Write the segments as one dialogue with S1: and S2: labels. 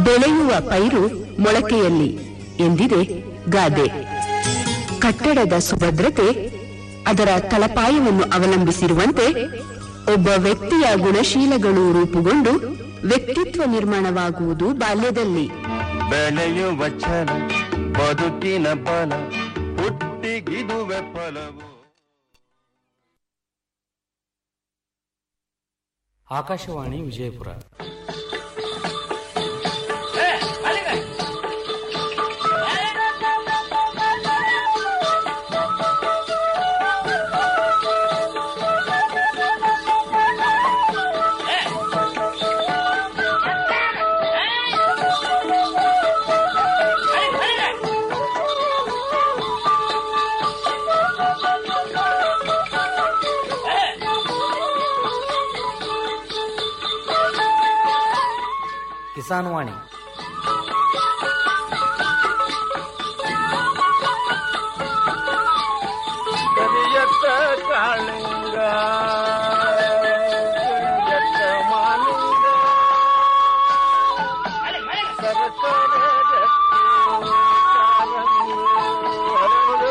S1: ಬೆಳೆಯುವ ಪೈರು ಮೊಳಕೆಯಲ್ಲಿ ಎಂದಿದೆ ಗಾದೆ ಕಟ್ಟಡದ ಸುಭದ್ರತೆ ಅದರ ತಳಪಾಯವನ್ನು ಅವಲಂಬಿಸಿರುವಂತೆ ಒಬ್ಬ ವ್ಯಕ್ತಿಯ ಗುಣಶೀಲಗಳು ರೂಪುಗೊಂಡು ವ್ಯಕ್ತಿತ್ವ ನಿರ್ಮಾಣವಾಗುವುದು ಬಾಲ್ಯದಲ್ಲಿ
S2: ಬೆಳೆಯುವ ಛಲ ಬದುಕಿನ ಬಲ ಹುಟ್ಟಿಗಿದುವೆ ಫಲವು
S3: ಆಕಾಶವಾಣಿ ವಿಜಯಪುರ ಕಿಸಾನ್ ವಾಣಿ
S2: ಕರಿಯತ್ತ ಕಾಳಿಂಗ ಕರಿಯತ್ತ ಮಾಲಿಂಗ ಸರಸರ ಗಟ್ಟಿ ಕಾಲಂಗಿ ಹರಡು.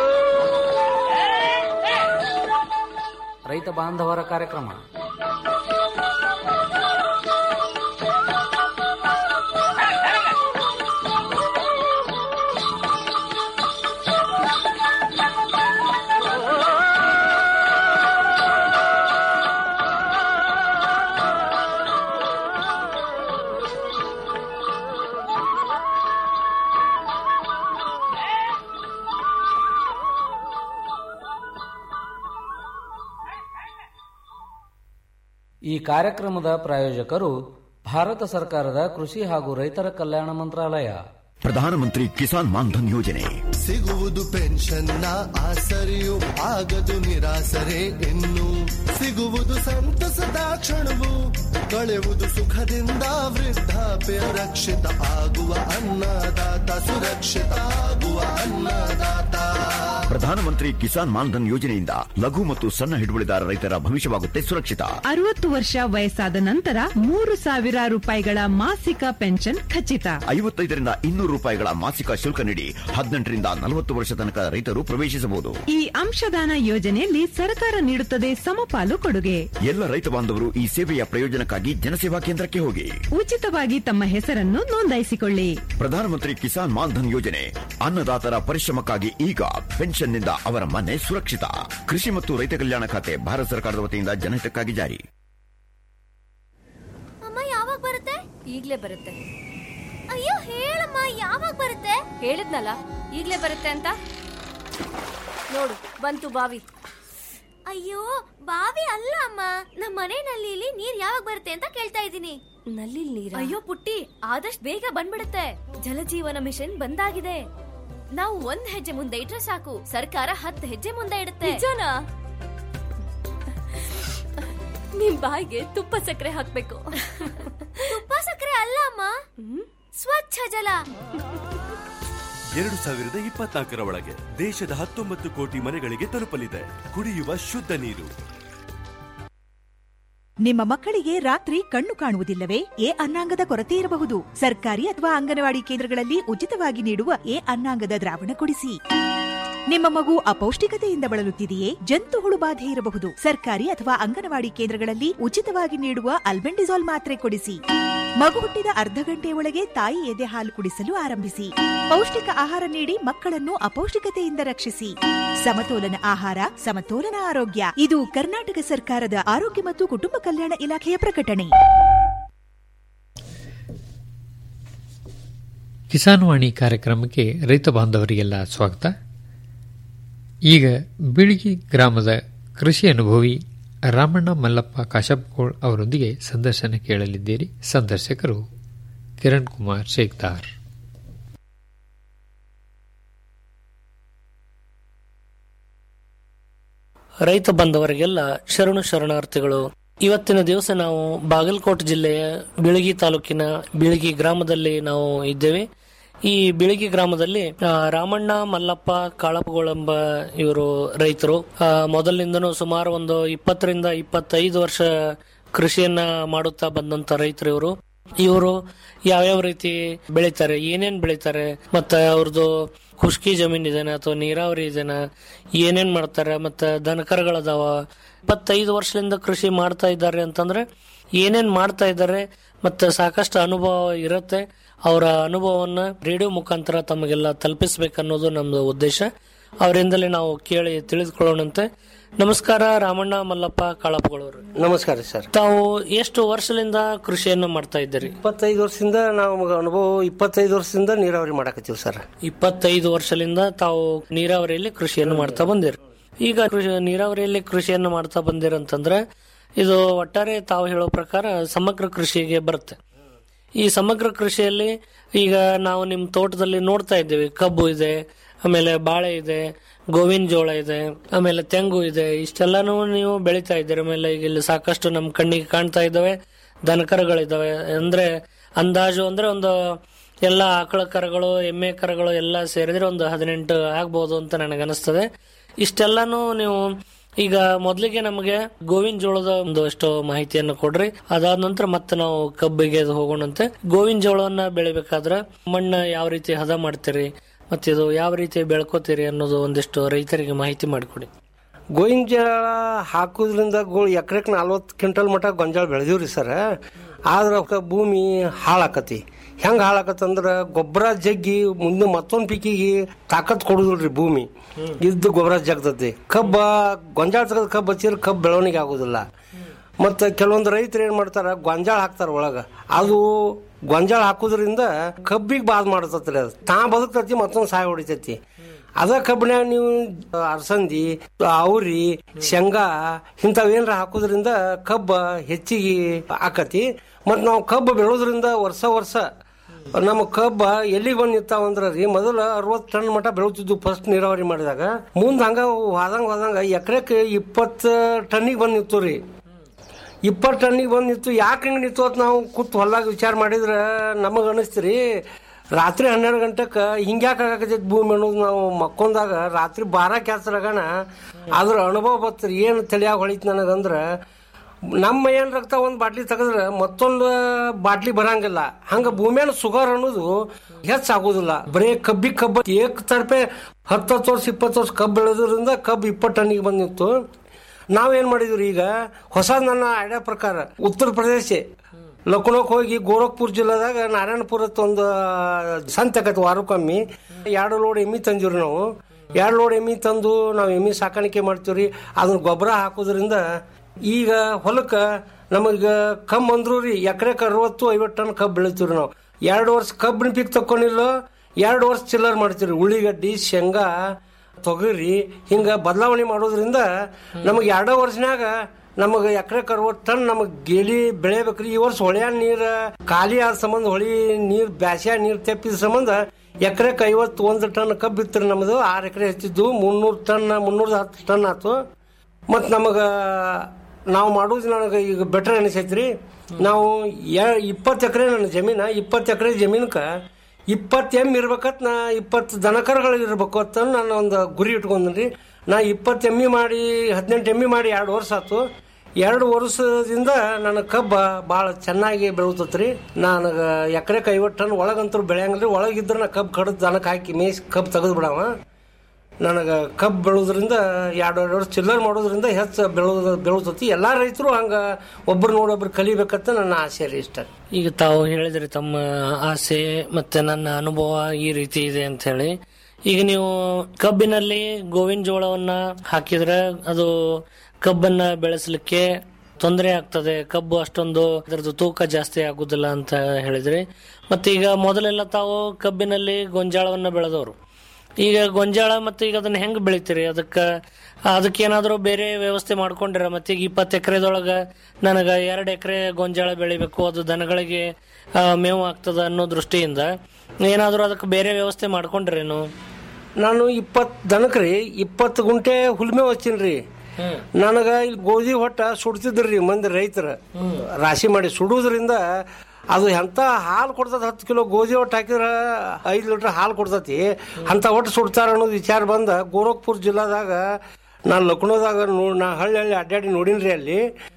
S3: ರೈತ ಬಾಂಧವರ ಕಾರ್ಯಕ್ರಮ ಈ ಕಾರ್ಯಕ್ರಮದ ಪ್ರಾಯೋಜಕರು ಭಾರತ ಸರ್ಕಾರದ ಕೃಷಿ ಹಾಗೂ ರೈತರ ಕಲ್ಯಾಣ ಮಂತ್ರಾಲಯ
S4: ಪ್ರಧಾನಮಂತ್ರಿ ಕಿಸಾನ್ ಮಾನ್ಧನ್ ಯೋಜನೆ
S5: ಸಿಗುವುದು ಪೆನ್ಷನ್ನ ಆಸರೆಯು ಆಗದು ನಿರಾಸರೆ ಇನ್ನು ಸಿಗುವುದು ಸಂತಸದ ಕ್ಷಣವು ಕಳೆಯುವುದು ಸುಖದಿಂದ ವೃದ್ಧಾಪ್ಯ ರಕ್ಷಿತ ಆಗುವ ಅನ್ನದಾತ ಸುರಕ್ಷಿತ ಆಗುವ ಅನ್ನದಾತ
S4: ಪ್ರಧಾನಮಂತ್ರಿ ಕಿಸಾನ್ ಮಾನ್ಧನ್ ಯೋಜನೆಯಿಂದ ಲಘು ಮತ್ತು ಸಣ್ಣ ಹಿಡುವಳಿದಾರ ರೈತರ ಭವಿಷ್ಯವಾಗುತ್ತೆ ಸುರಕ್ಷಿತ
S6: ಅರವತ್ತು ವರ್ಷ ವಯಸ್ಸಾದ ನಂತರ ಮೂರು ಸಾವಿರ ರೂಪಾಯಿಗಳ ಮಾಸಿಕ ಪೆನ್ಷನ್ ಖಚಿತ
S4: ಐವತ್ತೈದರಿಂದ ಇನ್ನೂರು ರೂಪಾಯಿಗಳ ಮಾಸಿಕ ಶುಲ್ಕ ನೀಡಿ ಹದಿನೆಂಟರಿಂದ ನಲವತ್ತು ವರ್ಷ ತನಕ ರೈತರು ಪ್ರವೇಶಿಸಬಹುದು
S6: ಈ ಅಂಶದಾನ ಯೋಜನೆಯಲ್ಲಿ ಸರ್ಕಾರ ನೀಡುತ್ತದೆ ಸಮಪಾಲು ಕೊಡುಗೆ
S4: ಎಲ್ಲ ರೈತ ಬಾಂಧವರು ಈ ಸೇವೆಯ ಪ್ರಯೋಜನಕ್ಕಾಗಿ ಜನಸೇವಾ ಕೇಂದ್ರಕ್ಕೆ ಹೋಗಿ
S6: ಉಚಿತವಾಗಿ ತಮ್ಮ ಹೆಸರನ್ನು ನೋಂದಾಯಿಸಿಕೊಳ್ಳಿ
S4: ಪ್ರಧಾನಮಂತ್ರಿ ಕಿಸಾನ್ ಮಾನ್ಧನ್ ಯೋಜನೆ ಅನ್ನದಾತರ ಪರಿಶ್ರಮಕ್ಕಾಗಿ ಈಗ ಪೆನ್ಷನ್ನಿಂದ ಅವರ ಮನೆ ಸುರಕ್ಷಿತ ಕೃಷಿ ಮತ್ತು ರೈತ ಕಲ್ಯಾಣ ಖಾತೆ ಭಾರತ ಸರ್ಕಾರದ ವತಿಯಿಂದ ಜನಹಿತಕ್ಕಾಗಿ ಜಾರಿ
S7: ಅಮ್ಮ ಯಾವಾಗ ಬರುತ್ತೆ ಈಗ್ಲೇ ಬರುತ್ತೆ ಅಯ್ಯೋ ಹೇಳಮ್ಮ ಯಾವಾಗ ಬರುತ್ತೆ ಹೇಳಿದ್ನಲ್ಲ ಈಗ್ಲೇ ಬರುತ್ತೆ ಅಂತ ನೋಡು ಬಂತು ಬಾವಿ ಅಯ್ಯೋ ಬಾವಿ ಅಲ್ಲ ಅಮ್ಮ ನಮ್ಮ ಮನೆ ನಲ್ಲಿಲಿ ನೀರ್ ಯಾವಾಗ ಬರುತ್ತೆ ಅಂತ ಕೇಳ್ತಾ ಇದ್ದೀನಿ ನಲ್ಲಿ ನೀರ ಅಯ್ಯೋ ಪುಟ್ಟಿ ಆದಷ್ಟು ಬೇಗ ಬಂದ್ಬಿಡುತ್ತೆ ಜಲಜೀವನ ಮಿಷನ್ ಬಂದಾಗಿದೆ ನಾವು ಒಂದ್ ಹೆಜ್ಜೆ ಮುಂದೆ ಇಟ್ರೆ ಸಾಕು ಸರ್ಕಾರ ಹತ್ತು ಹೆಜ್ಜೆ ಮುಂದೆ ಇಡುತ್ತೆ ನಿಜನಾ ನಿಮ್ ಬಾಯಿಗೆ ತುಪ್ಪ ಸಕ್ಕರೆ ಹಾಕ್ಬೇಕು ತುಪ್ಪ ಸಕ್ಕರೆ ಅಲ್ಲ ಅಮ್ಮ ಸ್ವಚ್ಛ ಜಲ
S8: ಎರಡು ಸಾವಿರದ ಇಪ್ಪತ್ನಾಲ್ಕರ ಒಳಗೆ ದೇಶದ ಹತ್ತೊಂಬತ್ತು ಕೋಟಿ ಮನೆಗಳಿಗೆ ತಲುಪಲಿದೆ ಕುಡಿಯುವ ಶುದ್ಧ ನೀರು
S9: ನಿಮ್ಮ ಮಕ್ಕಳಿಗೆ ರಾತ್ರಿ ಕಣ್ಣು ಕಾಣುವುದಿಲ್ಲವೇ ಎ ಅನ್ನಾಂಗದ ಕೊರತೆ ಇರಬಹುದು ಸರ್ಕಾರಿ ಅಥವಾ ಅಂಗನವಾಡಿ ಕೇಂದ್ರಗಳಲ್ಲಿ ಉಚಿತವಾಗಿ ನೀಡುವ ಎ ಅನ್ನಾಂಗದ ದ್ರಾವಣ ಕೊಡಿಸಿ ನಿಮ್ಮ ಮಗು ಅಪೌಷ್ಟಿಕತೆಯಿಂದ ಬಳಲುತ್ತಿದೆಯೇ ಜಂತು ಹುಳು ಬಾಧೆ ಇರಬಹುದು ಸರ್ಕಾರಿ ಅಥವಾ ಅಂಗನವಾಡಿ ಕೇಂದ್ರಗಳಲ್ಲಿ ಉಚಿತವಾಗಿ ನೀಡುವ ಅಲ್ಬೆಂಡಿಸಾಲ್ ಮಾತ್ರೆ ಕೊಡಿಸಿ ಮಗು ಹುಟ್ಟಿದ ಅರ್ಧ ಗಂಟೆಯೊಳಗೆ ತಾಯಿ ಎದೆ ಹಾಲು ಕುಡಿಸಲು ಆರಂಭಿಸಿ ಪೌಷ್ಟಿಕ ಆಹಾರ ನೀಡಿ ಮಕ್ಕಳನ್ನು ಅಪೌಷ್ಟಿಕತೆಯಿಂದ ರಕ್ಷಿಸಿ ಸಮತೋಲನ ಆಹಾರ ಸಮತೋಲನ ಆರೋಗ್ಯ ಇದು ಕರ್ನಾಟಕ ಸರ್ಕಾರದ ಆರೋಗ್ಯ ಮತ್ತು ಕುಟುಂಬ ಕಲ್ಯಾಣ ಇಲಾಖೆಯ ಪ್ರಕಟಣೆ
S10: ಕಿಸಾನ್ ವಾಣಿ ಕಾರ್ಯಕ್ರಮಕ್ಕೆ ರೈತ ಬಾಂಧವರಿಗೆಲ್ಲ ಸ್ವಾಗತ ಈಗ ಬಿಳಿಗಿ ಗ್ರಾಮದ ಕೃಷಿ ಅನುಭವಿ ರಾಮಣ್ಣ ಮಲ್ಲಪ್ಪ ಕಾಶಪ್ಪಗೋಳ್ ಅವರೊಂದಿಗೆ ಸಂದರ್ಶನ ಕೇಳಲಿದ್ದೀರಿ ಸಂದರ್ಶಕರು ಕಿರಣ್ ಕುಮಾರ್ ಶೇಖ್ದಾರ್
S11: ರೈತ ಬಂಧವರಿಗೆಲ್ಲ ಶರಣು ಶರಣಾರ್ಥಿಗಳು ಇವತ್ತಿನ ದಿವಸ ನಾವು ಬಾಗಲಕೋಟೆ ಜಿಲ್ಲೆಯ ಬಿಳಗಿ ತಾಲೂಕಿನ ಬಿಳಗಿ ಗ್ರಾಮದಲ್ಲಿ ನಾವು ಇದ್ದೇವೆ ಈ ಬಿಳಗಿ ಗ್ರಾಮದಲ್ಲಿ ಆ, ರಾಮಣ್ಣ ಮಲ್ಲಪ್ಪ ಕಾಳಪ್ಪಗೋಳೆಂಬ ಇವರು ರೈತರು ಆ, ಮೊದಲಿನಿಂದನೂ ಸುಮಾರು ಒಂದು ಇಪ್ಪತ್ತರಿಂದ ಇಪ್ಪತ್ತೈದು ವರ್ಷ ಕೃಷಿಯನ್ನ ಮಾಡುತ್ತಾ ಬಂದಂತ ರೈತರು ಇವರು ಇವರು ಯಾವ್ಯಾವ ರೀತಿ ಬೆಳಿತಾರೆ ಏನೇನ್ ಬೆಳಿತಾರೆ ಮತ್ತೆ ಅವ್ರದ್ದು ಖುಷ್ಕಿ ಜಮೀನ್ ಇದೆನಾ ಅಥವಾ ನೀರಾವರಿ ಇದೆನಾ ಏನೇನ್ ಮಾಡ್ತಾರೆ ಮತ್ತೆ ದನಕರಗಳದಾವ ಇಪ್ಪತ್ತೈದು ವರ್ಷದಿಂದ ಕೃಷಿ ಮಾಡ್ತಾ ಇದ್ದಾರೆ ಅಂತಂದ್ರೆ ಏನೇನ್ ಮಾಡ್ತಾ ಇದ್ದಾರೆ ಮತ್ತೆ ಸಾಕಷ್ಟು ಅನುಭವ ಇರುತ್ತೆ ಅವರ ಅನುಭವವನ್ನ ರೇಡಿಯೋ ಮುಖಾಂತರ ತಮಗೆಲ್ಲ ತಲುಪಿಸ್ಬೇಕನ್ನೋದು ನಮ್ದು ಉದ್ದೇಶ ಅವರಿಂದಲೇ ನಾವು ಕೇಳಿ ತಿಳಿದುಕೊಳ್ಳೋಣಂತೆ ನಮಸ್ಕಾರ ರಾಮಣ್ಣ ಮಲ್ಲಪ್ಪ ಕಾಳಪ್ಪಗಳವರು
S12: ನಮಸ್ಕಾರ ಸರ್
S11: ತಾವು ಎಷ್ಟು ವರ್ಷದಿಂದ ಕೃಷಿಯನ್ನು ಮಾಡ್ತಾ ಇದ್ದೀರಿ
S12: ಇಪ್ಪತ್ತೈದು ವರ್ಷದಿಂದ ನಾವು ಅನುಭವ ಇಪ್ಪತ್ತೈದು ವರ್ಷದಿಂದ ನೀರಾವರಿ ಮಾಡಕತ್ತೀವಿ ಸರ್
S11: ಇಪ್ಪತ್ತೈದು ವರ್ಷದಿಂದ ತಾವು ನೀರಾವರಿಯಲ್ಲಿ ಕೃಷಿಯನ್ನು ಮಾಡ್ತಾ ಬಂದಿರಿ ಈಗ ಕೃಷಿ ನೀರಾವರಿಯಲ್ಲಿ ಕೃಷಿಯನ್ನು ಮಾಡ್ತಾ ಬಂದಿರಂತಂದ್ರೆ ಇದು ಒಟ್ಟಾರೆ ತಾವು ಹೇಳೋ ಪ್ರಕಾರ ಸಮಗ್ರ ಕೃಷಿಗೆ ಬರುತ್ತೆ ಈ ಸಮಗ್ರ ಕೃಷಿಯಲ್ಲಿ ಈಗ ನಾವು ನಿಮ್ಮ ತೋಟದಲ್ಲಿ ನೋಡ್ತಾ ಇದ್ದೀವಿ ಕಬ್ಬು ಇದೆ ಆಮೇಲೆ ಬಾಳೆ ಇದೆ ಗೋವಿನ ಜೋಳ ಇದೆ ಆಮೇಲೆ ತೆಂಗು ಇದೆ ಇಷ್ಟೆಲ್ಲಾನು ನೀವು ಬೆಳಿತಾ ಇದ್ದೀರಿ ಆಮೇಲೆ ಈಗ ಇಲ್ಲಿ ಸಾಕಷ್ಟು ನಮ್ಮ ಕಣ್ಣಿಗೆ ಕಾಣ್ತಾ ಇದ್ದಾವೆ ದನಕರಗಳಿದ್ದಾವೆ ಅಂದ್ರೆ ಅಂದಾಜು ಅಂದ್ರೆ ಒಂದು ಎಲ್ಲ ಆಕಳ ಕರಗಳು ಎಮ್ಮೆ ಕರಗಳು ಎಲ್ಲ ಸೇರಿದ್ರೆ ಒಂದು ಹದಿನೆಂಟು ಆಗ್ಬೋದು ಅಂತ ನನಗೆ ಅನಿಸ್ತದೆ ಇಷ್ಟೆಲ್ಲಾನು ನೀವು ಈಗ ಮೊದಲಿಗೆ ನಮಗೆ ಗೋವಿನ ಜೋಳದ ಒಂದು ಅಷ್ಟು ಮಾಹಿತಿಯನ್ನು ಕೊಡ್ರಿ ಅದಾದ ನಂತರ ಮತ್ತೆ ನಾವು ಕಬ್ಬಿಗೆ ಅದು ಹೋಗೋಣಂತೆ ಗೋವಿನ ಜೋಳವನ್ನ ಬೆಳಿಬೇಕಾದ್ರೆ ಮಣ್ಣ ಯಾವ ರೀತಿ ಹದ ಮಾಡ್ತೀರಿ ಮತ್ತೆ ಇದು ಯಾವ ರೀತಿ ಬೆಳ್ಕೋತೀರಿ ಅನ್ನೋದು ಒಂದಿಷ್ಟು ರೈತರಿಗೆ ಮಾಹಿತಿ ಮಾಡಿಕೊಡಿ
S12: ಗೋವಿನ ಹಾಕೋದ್ರಿಂದ ಗೋಳ್ ಎಕರೆಕ್ ನಲ್ವತ್ತು ಕ್ವಿಂಟಲ್ ಮಟ ಗೊಂಜಾಳ ಬೆಳೆದಿವ್ರಿ ಸರ್ ಆದ್ರ ಅವಕ್ಕ ಭೂಮಿ ಹಾಳಾಕತಿ ಹೆಂಗ್ ಹಾಳಾಕತ್ತಂದ್ರ ಗೊಬ್ಬರ ಜಗ್ಗಿ ಮುಂದೆ ಮತ್ತೊಂದ್ ಪಿಕಿಗೆ ತಾಕತ್ ಕೊಡುದಿಲ್ರಿ ಭೂಮಿ ಇದ್ದು ಗೊಬ್ಬರ ಜಗ್ತತಿ ಕಬ್ಬ ಗೊಂಜಾಳ ತೆಗೆದು ಕಬ್ಬು ಹಚ್ಚಿದ್ರೆ ಕಬ್ಬು ಬೆಳವಣಿಗೆ ಆಗುದಿಲ್ಲ ಮತ್ತ ಕೆಲವೊಂದು ರೈತರು ಏನ್ ಮಾಡ್ತಾರ ಗೊಂಜಾಳ ಹಾಕ್ತಾರ ಒಳಗ ಅದು ಗೊಂಜಾಳ ಹಾಕೋದ್ರಿಂದ ಕಬ್ಬಿಗೆ ಬಾದ್ ಮಾಡತತ್ರಿ ಅದು ತಾ ಬದುಕ್ತತಿ ಮತ್ತೊಂದು ಸಾಯ ಹೊಡಿತೈತಿ ಅದ ಕಬ್ಬಿನ್ಯಾಗ ನೀವು ಅರಸಂದಿ ಅವ್ರಿ ಶೇಂಗಾ ಇಂಥವೇನ್ರ ಹಾಕೋದ್ರಿಂದ ಕಬ್ಬ ಹೆಚ್ಚಿಗೆ ಆಕತಿ ಮತ್ ನಾವು ಕಬ್ಬು ಬೆಳೋದ್ರಿಂದ ವರ್ಷ ವರ್ಷ ನಮ್ಮ ಕಬ್ಬ ಎಲ್ಲಿಗೆ ಬಂದ್ ನಿಂತಾವಂದ್ರ ರೀ ಮೊದಲ ಅರವತ್ತು ಟನ್ ಮಟ ಬೆಳತಿದ್ವು ಫಸ್ಟ್ ನೀರಾವರಿ ಮಾಡಿದಾಗ ಮುಂದ್ ಹಂಗ ಹೋದಂಗ ಹೋದಂಗ ಎಕರೆಕ್ ಇಪ್ಪತ್ತು ಟನ್ನಿಗೆ ಬಂದ್ ನಿಂತು ರೀ ಇಪ್ಪತ್ತು ಟನ್ನಿಗೆ ಬಂದ್ ನಿಂತು ಯಾಕೆ ಹಿಂಗೆ ನಿಂತು ಅಂತ ನಾವು ಕೂತ್ ಹೊಲ್ದಾಗ ವಿಚಾರ ಮಾಡಿದ್ರೆ ನಮಗೆ ಅನಿಸ್ತೀರಿ ರಾತ್ರಿ ಹನ್ನೆರಡು ಗಂಟೆಗೆ ಹಿಂಗ್ಯಾಕೆ ಆಗಾಕತೈತಿ ಭೂಮಿ ಅನ್ನೋದು ನಾವು ಮಕ್ಕೊಂದಾಗ ರಾತ್ರಿ ಬಾರ ಕ್ಯಾಸರಾಗಣ ಅದ್ರ ಅನುಭವ ಬತ್ರಿ ಏನು ತಲೆಯಾಗ ಹೊಳಿತು ನನಗಂದ್ರೆ ನಮ್ಮ ಏನ್ ರಕ್ತ ಒಂದು ಬಾಟ್ಲಿ ತೆಗೆದ್ರೆ ಮತ್ತೊಂದು ಬಾಟ್ಲಿ ಬರಂಗಿಲ್ಲ ಹಂಗ ಭೂಮಿಯನ್ನು ಸುಗರ್ ಅನ್ನೋದು ಹೆಚ್ಚಾಗೋದಿಲ್ಲ ಬರೇ ಕಬ್ಬಿ ಕಬ್ಬ ಏಕ್ ತರ್ಪೆ ಹತ್ತತ್ತು ವರ್ಷ ಇಪ್ಪತ್ತು ವರ್ಷ ಕಬ್ಬು ಬೆಳೆದ್ರಿಂದ ಕಬ್ಬು ಇಪ್ಪತ್ತು ಟನ್ನಿಗೆ ಬಂದಿತ್ತು ನಾವೇನ್ ಮಾಡಿದ್ವಿ ಈಗ ಹೊಸ ನನ್ನ ಐಡಿಯಾ ಪ್ರಕಾರ ಉತ್ತರ ಪ್ರದೇಶ ಲಕ್ನೋಕ್ ಹೋಗಿ ಗೋರಖ್ಪುರ್ ಜಿಲ್ಲಾದಾಗ ನಾರಾಯಣಪುರ ಒಂದು ಸಂತೆ ಆಕತಿ ವಾರಕ್ಕೊಮ್ಮೆ ಎರಡು ಲೋಡ್ ಎಮ್ಮಿ ತಂದಿವ್ರಿ ನಾವು ಎರಡು ಲೋಡ್ ಎಮ್ಮಿ ತಂದು ನಾವು ಎಮ್ಮಿ ಸಾಕಾಣಿಕೆ ಮಾಡ್ತೀವ್ರಿ ಅದನ್ನ ಗೊಬ್ಬರ ಹಾಕೋದ್ರಿಂದ ಈಗ ಹೊಲಕ್ಕ ನಮಗ ಕಮ್ಮಿ ಅಂದ್ರು ರೀ ಎಕರೆಕ್ ಅರವತ್ತು ಐವತ್ತು ಟನ್ ಕಬ್ಬು ಬೆಳಿತೀವ್ರಿ ನಾವು ಎರಡು ವರ್ಷ ಕಬ್ಬಿನ ಪೀಕ್ ತಕೊಂಡಿಲ್ಲ ಎರಡು ವರ್ಷ ಚಿಲ್ಲರ್ ಮಾಡ್ತೀವ್ರಿ ಉಳ್ಳಿಗಡ್ಡಿ ಶೇಂಗಾ ತೊಗರಿ ಹಿಂಗ ಬದಲಾವಣೆ ಮಾಡೋದ್ರಿಂದ ನಮಗೆ ಎರಡೋ ವರ್ಷನ್ಯಾಗ ನಮಗೆ ಎಕರೆಕ್ ಅರವತ್ತು ಟನ್ ನಮಗೆ ಗೇಲಿ ಬೆಳೆಬೇಕ್ರಿ ಈ ವರ್ಷ ಹೊಳ್ಯಾನ ನೀರ್ ಖಾಲಿ ಆದ ಸಂಬಂಧ ಹೊಳಿ ನೀರ್ ಬ್ಯಾಸ್ಯಾಗ ನೀರ್ ತೆಪ್ಪಿದ ಸಂಬಂಧ ಎಕರೆಕ್ ಐವತ್ತು ಒಂದು ಟನ್ ಕಬ್ಬು ಇತ್ತು ನಮ್ದು ಆರು ಎಕರೆ ಹೆಚ್ಚಿದ್ದು ಮುನ್ನೂರು ಟನ್ ಮುನ್ನೂರ ಹತ್ತು ಟನ್ ಆತು ಮತ್ತು ನಮಗೆ ನಾವು ಮಾಡೋದು ನನಗೆ ಈಗ ಬೆಟ್ರ್ ಅನಿಸೈತ್ರಿ ನಾವು ಇಪ್ಪತ್ತು ಎಕರೆ ನನ್ನ ಜಮೀನ ಇಪ್ಪತ್ತು ಎಕರೆ ಜಮೀನಕ್ಕೆ ಇಪ್ಪತ್ತು ಎಮ್ ಇರ್ಬೇಕತ್ ನಾ ಇಪ್ಪತ್ತು ದನಕರುಗಳು ಇರ್ಬೇಕು ಅಂತ ನಾನು ಒಂದು ಗುರಿ ಇಟ್ಕೊಂಡ್ರಿ ನಾ ಇಪ್ಪತ್ತು ಎಮ್ಮಿ ಮಾಡಿ ಹದಿನೆಂಟು ಎಮ್ಮಿ ಮಾಡಿ ಎರಡು ವರ್ಷ ಆತು ಎರಡು ವರ್ಷದಿಂದ ನನ್ನ ಕಬ್ಬ ಭಾಳ ಚೆನ್ನಾಗಿ ಬೆಳತತ್ರಿ ನನಗೆ ಎಕರೆಕ್ ಐವತ್ತು ಟನ್ ಒಳಗಂತೂ ಬೆಳೆಯಂಗಿಲ್ರಿ ಒಳಗಿದ್ರೆ ನಾ ಕಬ್ಬು ಕಡ್ದು ದನಕ್ಕೆ ಹಾಕಿ ಮೇಯ್ಸಿ ಕಬ್ಬು ತೆಗೆದು ಬಿಡವ ನನಗೆ ಕಬ್ಬು ಬೆಳೋದ್ರಿಂದ ಎರಡು ಎರಡು ವರ್ಷ ಚಿಲ್ಲರ್ ಮಾಡೋದ್ರಿಂದ ಹೆಚ್ಚು ಬೆಳೋದು ಬೆಳತತಿ ಎಲ್ಲಾ ರೈತರು ಹಂಗ ಒಬ್ರು ನೋಡೊಬ್ರು ಕಲಿಬೇಕಂತ ನನ್ನ ಆಸೆ ರೀ ಇಷ್ಟ
S11: ಈಗ ತಾವು ಹೇಳಿದ್ರಿ ತಮ್ಮ ಆಸೆ ಮತ್ತೆ ನನ್ನ ಅನುಭವ ಈ ರೀತಿ ಇದೆ ಅಂತ ಹೇಳಿ ಈಗ ನೀವು ಕಬ್ಬಿನಲ್ಲಿ ಗೋವಿನ ಜೋಳವನ್ನ ಹಾಕಿದ್ರೆ ಅದು ಕಬ್ಬನ್ನ ಬೆಳೆಸಲಿಕ್ಕೆ ತೊಂದರೆ ಆಗ್ತದೆ ಕಬ್ಬು ಅಷ್ಟೊಂದು ಅದರದ್ದು ತೂಕ ಜಾಸ್ತಿ ಆಗುದಿಲ್ಲ ಅಂತ ಹೇಳಿದ್ರಿ ಮತ್ತೆ ಈಗ ಮೊದಲೆಲ್ಲ ತಾವು ಕಬ್ಬಿನಲ್ಲಿ ಗೊಂಜಾಳವನ್ನ ಬೆಳೆದವರು ಈಗ ಗೊಂಜಾಳ ಮತ್ತೆ ಈಗ ಅದನ್ನ ಹೆಂಗ್ ಬೆಳಿತೀರಿ ಅದಕ್ಕ ಅದಕ್ಕೆ ಏನಾದರೂ ಬೇರೆ ವ್ಯವಸ್ಥೆ ಮಾಡ್ಕೊಂಡಿರ ಮತ್ತೆ ಈಗ ಇಪ್ಪತ್ತು ಎಕರೆದೊಳಗ ನನಗ ಎರಡು ಎಕರೆ ಗೊಂಜಾಳ ಬೆಳಿಬೇಕು ಅದು ದನಗಳಿಗೆ ಆ, ಮೇವು ಆಗ್ತದ ಅನ್ನೋ ದೃಷ್ಟಿಯಿಂದ ಏನಾದರೂ ಅದಕ್ಕೆ ಬೇರೆ ವ್ಯವಸ್ಥೆ ಮಾಡ್ಕೊಂಡ್ರೇನು
S12: ನಾನು ಇಪ್ಪತ್ತು ದನಕ್ರಿ ಇಪ್ಪತ್ತು ಗುಂಟೆ ಹುಲ್ಮೆ ಹಚ್ಚಿನ್ರಿ ನನಗ ಇಲ್ಲಿ ಗೋಧಿ ಹೊಟ್ಟ ಸುಡ್ತಿದ್ರಿ ಮಂದಿ ರೈತರ ರಾಶಿ ಮಾಡಿ ಸುಡುವುದ್ರಿಂದ ಅದು ಎಂತ ಹಾಲು ಕೊಡ್ತದ ಹತ್ತು ಕಿಲೋ ಗೋಧಿ ಹೊಟ್ಟು ಹಾಕಿದ್ರ ಐದು ಲೀಟರ್ ಹಾಲು ಕೊಡ್ತತಿ ಅಂತ ಹೊಟ್ಟು ಸುಡ್ತಾರ ಅನ್ನೋದು ವಿಚಾರ ಬಂದ ಗೋರಖ್ಪುರ್ ಜಿಲ್ಲಾದಾಗ ನಾನು ಲಕ್ನೋದಾಗ ನೋ ನಾ ಹಳ್ಳಿ ಹಳ್ಳಿ ಅಡ್ಡಾಡಿ ನೋಡಿನ್ರಿ ಅಲ್ಲಿ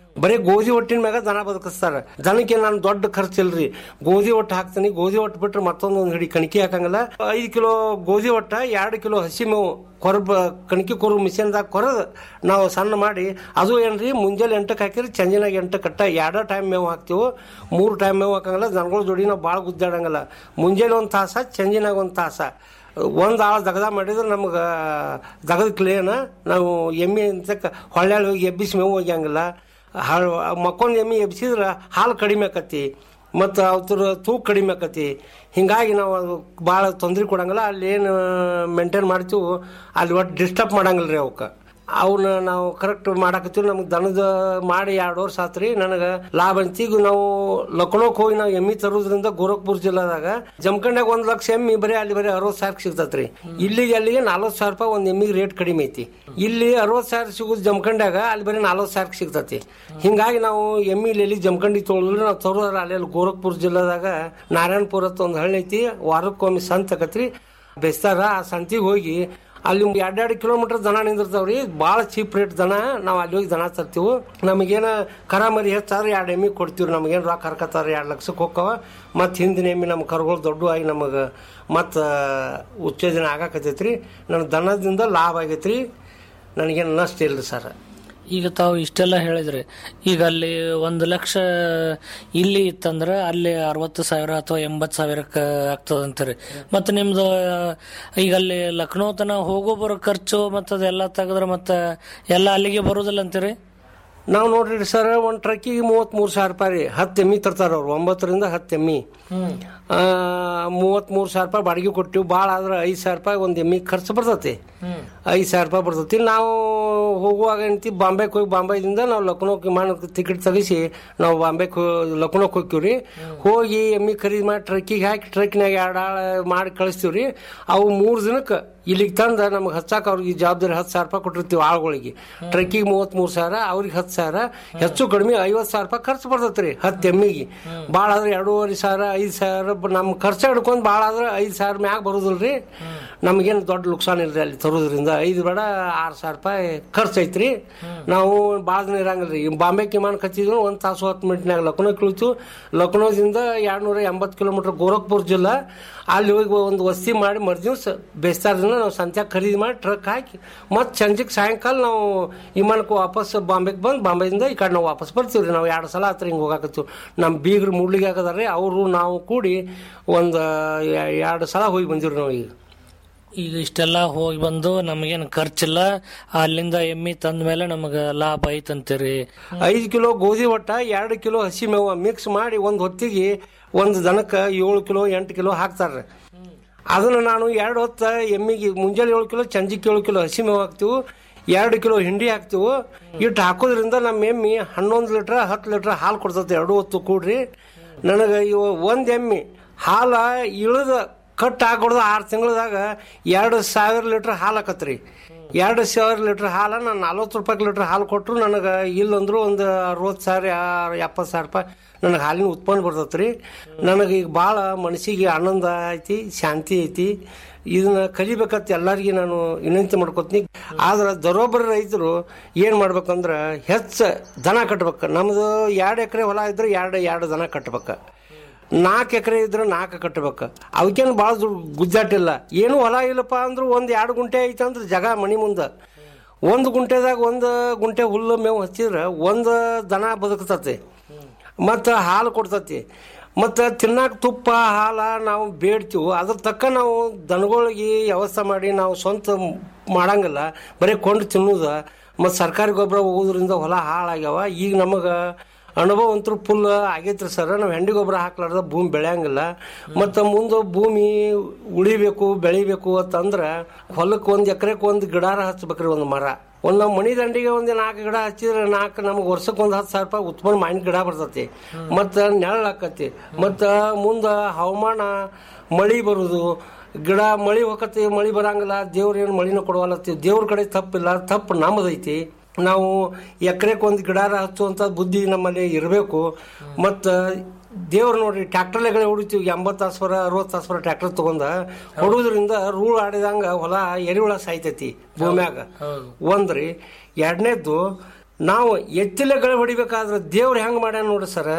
S12: ಬರೀ ಗೋಧಿ ಒಟ್ಟಿನ ಮ್ಯಾಗ ದನ ಬದುಕಿಸ್ತಾರ ದನಕ್ಕೆ ನಾನು ದೊಡ್ಡ ಖರ್ಚಿಲ್ರಿ ಗೋಧಿ ಒಟ್ಟು ಹಾಕ್ತೀನಿ ಗೋಧಿ ಒಟ್ಟು ಬಿಟ್ರೆ ಮತ್ತೊಂದೊಂದು ಹಿಡಿ ಕಣಕಿ ಹಾಕಂಗಿಲ್ಲ ಐದು ಕಿಲೋ ಗೋಧಿ ಒಟ್ಟ ಎರಡು ಕಿಲೋ ಹಸಿ ಮೇವು ಕೊರಬ ಕಣಕಿ ಕೊರು ಮಿಷನ್ದಾಗ ಕೊರದು ನಾವು ಸಣ್ಣ ಮಾಡಿ ಅದು ಏನ್ರಿ ಮುಂಜಾನೆ ಎಂಟಕ್ಕೆ ಹಾಕಿರಿ ಚಂಜಿನಾಗ ಎಂಟು ಕಟ್ಟ ಎರಡು ಟೈಮ್ ಮೇವು ಹಾಕ್ತೀವಿ ಮೂರು ಟೈಮ್ ಮೇವು ಹಾಕಂಗಿಲ್ಲ ದನಗಳ ಜೋಡಿ ನಾವು ಭಾಳ ಗುದ್ದಾಡಂಗಿಲ್ಲ ಮುಂಜಾನೆ ಒಂದು ತಾಸ ಚಂಜಿನಾಗ ಒಂದು ತಾಸ ಒಂದು ಆಳು ದಗದ ಮಾಡಿದ್ರೆ ನಮ್ಗೆ ದಗದ ಕ್ಲೇನ ನಾವು ಎಮ್ಮೆ ಅಂತ ಹೊಳ್ಳ್ಯಾಳ ಹೋಗಿ ಎಬ್ಬಿಸಿ ಮೇವು ಹೋಗ್ಯಂಗಿಲ್ಲ ಹಾಳು ಮಕ್ಕೊಂದು ಎಮ್ಮೆ ಎಬ್ಸಿದ್ರೆ ಹಾಲು ಕಡಿಮೆ ಆಕತಿ ಮತ್ತು ಅವ್ರ ತೂಕ ಕಡಿಮೆ ಆಕತಿ ಹಿಂಗಾಗಿ ನಾವು ಅದು ಭಾಳ ತೊಂದರೆ ಕೊಡಂಗಿಲ್ಲ ಅಲ್ಲಿ ಏನು ಮೇಂಟೈನ್ ಮಾಡ್ತೀವಿ ಅಲ್ಲಿ ಒಟ್ಟು ಡಿಸ್ಟರ್ಬ್ ಮಾಡಂಗಿಲ್ಲ ರೀ ಅವಕ್ಕೆ ಅವನ್ನ ನಾವು ಕರೆಕ್ಟ್ ಮಾಡಾಕತ್ತೀವಿ ನಮ್ಗೆ ದನದ ಮಾಡಿ ಎರಡು ವರ್ಷ ಆತ್ರಿ ನನಗೆ ಲಾಭ ಅಂತ ಈಗ ನಾವು ಲಕ್ನೋಕ್ ಹೋಗಿ ನಾವು ಎಮ್ಮಿ ತರೋದ್ರಿಂದ ಗೋರಖ್ಪುರ್ ಜಿಲ್ಲಾದಾಗ ಜಮಖಂಡ್ಯಾಗ ಒಂದ್ ಲಕ್ಷ ಎಮ್ಮಿ ಬರೀ ಅಲ್ಲಿ ಬರೀ ಅರವತ್ತು ಸಾವಿರ ಸಿಗ್ತತ್ರಿ ಇಲ್ಲಿಗೆ ಅಲ್ಲಿಗೆ ನಲ್ವತ್ತು ಸಾವಿರ ರೂಪಾಯಿ ಒಂದ್ ಎಮ್ಮಿಗೆ ರೇಟ್ ಕಡಿಮೆ ಐತಿ ಇಲ್ಲಿ ಅರವತ್ತು ಸಾವಿರ ಸಿಗೋದು ಜಮಖಂಡ್ಯಾಗ ಅಲ್ಲಿ ಬರೀ ನಲ್ವತ್ತು ಸಾವಿರ ಸಿಗ್ತತಿ ಹಿಂಗಾಗಿ ನಾವು ಎಮ್ಮಿ ಎಲ್ಲಿ ಜಮಖಂಡಿ ತೊಗೊಳಿದ್ರೆ ನಾವು ತರೋದ್ರ ಅಲ್ಲಿ ಗೋರಖ್ಪುರ್ ಜಿಲ್ಲಾದಾಗ ನಾರಾಯಣಪುರ ಅಂತ ಒಂದು ಹಳ್ಳಿ ಐತಿ ವಾರಕ್ಕೊಮ್ಮೆ ಸಂತ ಆಕತ್ರಿ ಬೆಸ್ತಾರ ಆ ಸಂತಿಗೆ ಹೋಗಿ ಅಲ್ಲಿ ಒಂದು ಎರಡೆರಡು ಕಿಲೋಮೀಟರ್ ದನ ನಿಂದಿರ್ತಾವ್ರಿ ಭಾಳ ಚೀಪ್ ರೇಟ್ ದನ ನಾವು ಅಲ್ಲಿ ಹೋಗಿ ದನ ತರ್ತೀವಿ ನಮಗೇನ ಕರ ಮರಿ ಹೆಚ್ಚಾದ್ರೆ ಎರಡು ಎಮ್ಮಿ ಕೊಡ್ತೀವಿ ನಮಗೇನು ರೊಕ್ಕ ಹರ್ಕತ್ತಾರ ಎರಡು ಲಕ್ಷಕ್ಕೆ ಹೋಗ್ತಾವ ಮತ್ತು ಹಿಂದಿನ ಎಮ್ಮಿ ನಮ್ಮ ಕರುಗಳು ದೊಡ್ಡ ಆಗಿ ನಮಗೆ ಮತ್ತು ಉತ್ತೇಜನ ಆಗಾಕತ್ತೈತ್ರಿ ನನ್ನ ದನದಿಂದ ಲಾಭ ಆಗೈತ್ರಿ ನನಗೇನು ನಷ್ಟ ಇಲ್ರಿ ಸರ್
S11: ಈಗ ತಾವು ಇಷ್ಟೆಲ್ಲ ಹೇಳಿದ್ರಿ ಈಗ ಅಲ್ಲಿ ಒಂದು ಲಕ್ಷ ಇಲ್ಲಿ ಇತ್ತಂದ್ರೆ ಅಲ್ಲಿ ಅರವತ್ತು ಸಾವಿರ ಅಥವಾ ಎಂಬತ್ತು ಸಾವಿರಕ್ಕೆ ಆಗ್ತದಂತೀರಿ ಮತ್ತು ನಿಮ್ದು ಈಗ ಅಲ್ಲಿ ಲಕ್ನೋ ತನ ಹೋಗೋ ಬರೋ ಖರ್ಚು ಮತ್ತು ಅದೆಲ್ಲ ತೆಗೆದ್ರೆ ಮತ್ತೆ ಎಲ್ಲ ಅಲ್ಲಿಗೆ ಬರೋದಿಲ್ಲ ಅಂತೀರಿ
S12: ನಾವು ನೋಡ್ರಿ ಸರ್ ಒಂದು ಟ್ರಕ್ಕಿಗೆ ಮೂವತ್ತ್ಮೂರು ಸಾವಿರ ರೂಪಾಯಿ ರೀ ಹತ್ತು ಎಮ್ಮಿ ತರ್ತಾರ ಅವ್ರು ಒಂಬತ್ತರಿಂದ ಹತ್ತು ಎಮ್ಮಿ ಮೂವತ್ತ್ಮೂರು ಸಾವಿರ ರೂಪಾಯಿ ಬಾಡಿಗೆ ಕೊಟ್ಟಿವಿ ಭಾಳ ಆದ್ರೆ ಐದು ಸಾವಿರ ರೂಪಾಯಿ ಒಂದು ಎಮ್ಮಿ ಖರ್ಚು ಬರ್ತೈತಿ ಐದು ಸಾವಿರ ರೂಪಾಯಿ ಬರ್ತೈತಿ ನಾವು ಹೋಗುವಾಗ ಏನಂತಿ ಬಾಂಬೆಗೆ ಹೋಗಿ ಬಾಂಬೆದಿಂದ ನಾವು ಲಕ್ನೋಕ್ ವಿಮಾನ ಟಿಕೆಟ್ ತೆಗಿಸಿ ನಾವು ಬಾಂಬೆಗೆ ಹೋ- ಲಕ್ನೋಕ್ ಹೋಗ್ತೀವಿ ರೀ ಹೋಗಿ ಎಮ್ಮಿ ಖರೀದಿ ಮಾಡಿ ಟ್ರಕ್ಕಿಗೆ ಹಾಕಿ ಟ್ರಕ್ನಾಗ ಎರಡು ಆಳ ಮಾಡಿ ಕಳಿಸ್ತೀವಿ ರೀ ಅವು ಮೂರು ದಿನಕ್ಕೆ ಇಲ್ಲಿಗೆ ತಂದ ನಮ್ಗೆ ಹಚ್ಚಾಕ ಅವ್ರಿಗೆ ಜವಾಬ್ದಾರಿ ಹತ್ತು ಸಾವಿರ ರೂಪಾಯಿ ಕೊಟ್ಟಿರ್ತೀವಿ ಆಳುಗಳಿಗೆ ಟ್ರಕ್ಕಿಗೆ ಮೂವತ್ತ್ಮೂರು ಸಾವಿರ ಅವ್ರಿಗೆ ಹತ್ತು ಸಾವಿರ ಹೆಚ್ಚು ಕಡಿಮೆ ಐವತ್ತು ಸಾವಿರ ರೂಪಾಯಿ ಖರ್ಚು ಬರ್ತೈತೆ ರೀ ಹತ್ತು ಎಮ್ಮಿಗೆ ಭಾಳ ಆದ್ರೆ ಎರಡೂವರೆ ಸಾವಿರ ಐದು ಸಾವಿರ ಬ- ನಮ್ಮ ಖರ್ಚು ಹಿಡ್ಕೊಂಡು ಭಾಳ ಆದ್ರೆ ಐದು ಸಾವಿರ ಮ್ಯಾಗ ಬರೋದಿಲ್ಲ ರೀ ನಮಗೇನು ದೊಡ್ಡ ನುಕ್ಸಾನ ಇಲ್ರಿ ಅಲ್ಲಿ ತರೋದ್ರಿಂದ ಐದು ಬೇಡ ಆರು ಸಾವಿರ ರೂಪಾಯಿ ಖರ್ಚು ಐತ್ರಿ ನಾವು ಭಾಳ ದಿನ ಇರಂಗಿಲ್ಲ ರೀ ಬಾಂಬೆ ವಿಮಾನ ಕಚ್ಚಿದ್ರು ಒಂದು ತಾಸು ಹತ್ತು ಮಿನಿಟ್ನಾಗ ಲಕ್ನೋಕ್ಕೆ ಇಳಿತು ಲಕ್ನೋದಿಂದ ಎರಡು ನೂರ ಎಂಬತ್ತು ಕಿಲೋಮೀಟರ್ ಗೋರಖ್ಪುರ್ ಜಿಲ್ಲಾ ಅಲ್ಲಿ ಹೋಗಿ ಒಂದು ವಸ್ತಿ ಮಾಡಿ ಮರ್ದಿವ್ಸ ಬೇಸ್ತಾರದಿಂದ ನಾವು ಸಂತ್ಯಾಗ ಖರೀದಿ ಮಾಡಿ ಟ್ರಕ್ ಹಾಕಿ ಮತ್ತೆ ಸಂಜೆಗೆ ಸಾಯಂಕಾಲ ನಾವು ವಿಮಾನಕ್ಕೆ ವಾಪಸ್ ಬಾಂಬೆಗೆ ಬಂದು ಬಾಂಬೆಯಿಂದ ಈ ಕಡೆ ನಾವು ವಾಪಸ್ ಬರ್ತೀವಿ ರೀ ನಾವು ಎರಡು ಸಲ ಹತ್ರ ಹಿಂಗೆ ಹೋಗಾಕತ್ತೀವಿ ನಮ್ಮ ಬೀಗ್ರು ಮೂಡ್ಲಿಗೆ ಹಾಕದಾರೆ ಅವರು ನಾವು ಕೂಡಿ ಒಂದು ಎರಡು ಸಲ ಹೋಗಿ ಬಂದಿವ್ರಿ ನಾವು ಈಗ
S11: ಈಗ ಇಷ್ಟೆಲ್ಲ ಹೋಗಿ ಬಂದು ನಮಗೇನು ಖರ್ಚಿಲ್ಲ ಅಲ್ಲಿಂದ ಎಮ್ಮಿ ತಂದ ಮೇಲೆ ನಮಗೆ ಲಾಭ ಐತಂತೀರಿ
S12: ಐದು ಕಿಲೋ ಗೋಧಿ ಒಟ್ಟ ಎರಡು ಕಿಲೋ ಹಸಿ ಮೇವು ಮಿಕ್ಸ್ ಮಾಡಿ ಒಂದು ಹೊತ್ತಿಗೆ ಒಂದು ದನಕ್ಕೆ ಏಳು ಕಿಲೋ ಎಂಟು ಕಿಲೋ ಹಾಕ್ತಾರೆ ಅದನ್ನು ನಾನು ಎರಡು ಹೊತ್ತ ಎಮ್ಮಿಗೆ ಮುಂಜಾನೆ ಏಳು ಕಿಲೋ ಸಂಜೆಗೆ ಏಳು ಕಿಲೋ ಹಸಿ ಮೇವು ಹಾಕ್ತೀವಿ ಎರಡು ಕಿಲೋ ಹಿಂಡಿ ಹಾಕ್ತೀವಿ ಇಟ್ಟು ಹಾಕೋದ್ರಿಂದ ನಮ್ಮ ಎಮ್ಮಿ ಹನ್ನೊಂದು ಲೀಟ್ರ್ ಹತ್ತು ಲೀಟ್ರ್ ಹಾಲು ಕೊಡ್ತೈತೆ ಎರಡು ಹೊತ್ತು ಕೂಡ್ರಿ ನನಗೆ ಇವ ಒಂದು ಎಮ್ಮಿ ಹಾಲ ಇಳಿದ ಕಟ್ ಹಾಕೊಡ್ದು ಆರು ತಿಂಗಳದಾಗ ಎರಡು ಸಾವಿರ ಲೀಟ್ರ್ ಹಾಲು ಹಾಕತ್ರಿ ಎರಡು ಸಾವಿರ ಲೀಟ್ರ್ ಹಾಲು ನಾನು ನಲ್ವತ್ತು ರೂಪಾಯಿ ಲೀಟ್ರ್ ಹಾಲು ಕೊಟ್ಟರು ನನಗೆ ಇಲ್ಲಂದ್ರೂ ಒಂದು ಅರವತ್ತು ಸಾವಿರ ಎಪ್ಪತ್ತು ಸಾವಿರ ರೂಪಾಯಿ ನನಗೆ ಹಾಲಿನ ಉತ್ಪನ್ನ ಬರ್ತೈತೆ ರೀ ನನಗೆ ಈಗ ಭಾಳ ಮನಸ್ಸಿಗೆ ಆನಂದ ಐತಿ ಶಾಂತಿ ಐತಿ ಇದನ್ನ ಕಲಿಬೇಕಂತ ಎಲ್ಲರಿಗೆ ನಾನು ವಿನಂತಿ ಮಾಡ್ಕೊತೀನಿ ಆದ್ರೆ ದರೋಬ್ಬರ ರೈತರು ಏನು ಮಾಡ್ಬೇಕಂದ್ರೆ ಹೆಚ್ಚು ದನ ಕಟ್ಬೇಕು ನಮ್ಮದು ಎರಡು ಎಕರೆ ಹೊಲ ಇದ್ರೆ ಎರಡು ಎರಡು ದನ ಕಟ್ಬೇಕು ನಾಲ್ಕು ಎಕರೆ ಇದ್ರೆ ನಾಲ್ಕು ಕಟ್ಟಬೇಕು ಅವಕ್ಕೇನು ಭಾಳ ದುಡ್ಡು ಗುದ್ದಾಟಿಲ್ಲ ಏನು ಹೊಲ ಇಲ್ಲಪ್ಪ ಅಂದ್ರೂ ಒಂದು ಎರಡು ಗುಂಟೆ ಐತೆ ಅಂದ್ರೆ ಜಗ ಮನಿ ಮುಂದೆ ಒಂದು ಗುಂಟೆದಾಗ ಒಂದು ಗುಂಟೆ ಹುಲ್ಲು ಮೇವು ಹಚ್ಚಿದ್ರೆ ಒಂದು ದನ ಬದುಕ್ತತಿ ಮತ್ತು ಹಾಲು ಕೊಡ್ತತಿ ಮತ್ತು ತಿನ್ನಾಕ ತುಪ್ಪ ಹಾಲು ನಾವು ಬೇಡ್ತೀವಿ ಅದ್ರ ತಕ್ಕ ನಾವು ದನಗಳಿಗೆ ವ್ಯವಸ್ಥೆ ಮಾಡಿ ನಾವು ಸ್ವಂತ ಮಾಡಂಗಿಲ್ಲ ಬರೀ ಕೊಂಡು ತಿನ್ನೋದು ಮತ್ತು ಸರ್ಕಾರಿ ಗೊಬ್ಬರ ಹೋಗೋದ್ರಿಂದ ಹೊಲ ಹಾಳಾಗ್ಯಾವ ಈಗ ನಮಗೆ ಅನುಭವ ಅಂತೂ ಫುಲ್ ಆಗೈತ್ರಿ ಸರ್ ನಾವು ಹೆಂಡಿ ಗೊಬ್ಬರ ಹಾಕ್ಲಾರ್ದ ಭೂಮಿ ಬೆಳೆಯಂಗಿಲ್ಲ ಮತ್ತು ಮುಂದೆ ಭೂಮಿ ಉಳಿಬೇಕು ಬೆಳಿಬೇಕು ಅಂತಂದ್ರೆ ಹೊಲಕ್ಕೆ ಒಂದು ಎಕರೆಗೆ ಒಂದು ಗಿಡಾರ ಹಚ್ಬೇಕ್ರಿ ಒಂದು ಮರ ಒಂದು ನಮ್ಮ ಮನಿ ದಂಡಿಗೆ ಒಂದು ನಾಲ್ಕು ಗಿಡ ಹಚ್ಚಿದ್ರೆ ನಾಲ್ಕು ನಮ್ಗೆ ವರ್ಷಕ್ಕೆ ಒಂದು ಹತ್ತು ಸಾವಿರ ರೂಪಾಯಿ ಉತ್ಪನ್ನ ಮಾವಿನ ಗಿಡ ಬರ್ತೈತಿ ಮತ್ತು ನೆರಳು ಆಕತಿ ಮತ್ತು ಮುಂದೆ ಹವಾಮಾನ ಮಳಿ ಬರುದು ಗಿಡ ಮಳಿ ಹೋಗತಿ ಮಳಿ ಬರಂಗಿಲ್ಲ ದೇವ್ರ ಏನು ಮಳಿನ ಕೊಡವಲ್ಲತ್ತಿ ದೇವ್ರ ಕಡೆ ತಪ್ಪಿಲ್ಲ ತಪ್ಪು ನಮ್ಮದೈತಿ ನಾವು ಎಕರೆಗೆ ಒಂದು ಗಿಡಾರ ಹಚ್ಚುವಂಥ ಬುದ್ಧಿ ನಮ್ಮಲ್ಲಿ ಇರಬೇಕು ಮತ್ತು ದೇವ್ರು ನೋಡ್ರಿ ಟ್ರ್ಯಾಕ್ಟರ್ಲೆಗಳೇ ಹೊಡಿತೀವಿ ಎಂಬತ್ತು ತಾಸು ಬರ ಅರವತ್ತು ತಾಸು ಬರ ಟ್ರ್ಯಾಕ್ಟರ್ ತಗೊಂಡ ಹೊಡೋದ್ರಿಂದ ರೂಳ್ ಆಡಿದಂಗ ಹೊಲ ಎರಿಹುಳ ಸಾಯ್ತೈತಿ ಭೂಮ್ಯಾಗ ಒಂದ್ರಿ ಎರಡನೇದ್ದು ನಾವು ಎತ್ತಿಲೆಗಳು ಹೊಡಿಬೇಕಾದ್ರೆ ದೇವ್ರು ಹೆಂಗ್ ಮಾಡ್ಯಾನ ನೋಡ್ರಿ ಸರ್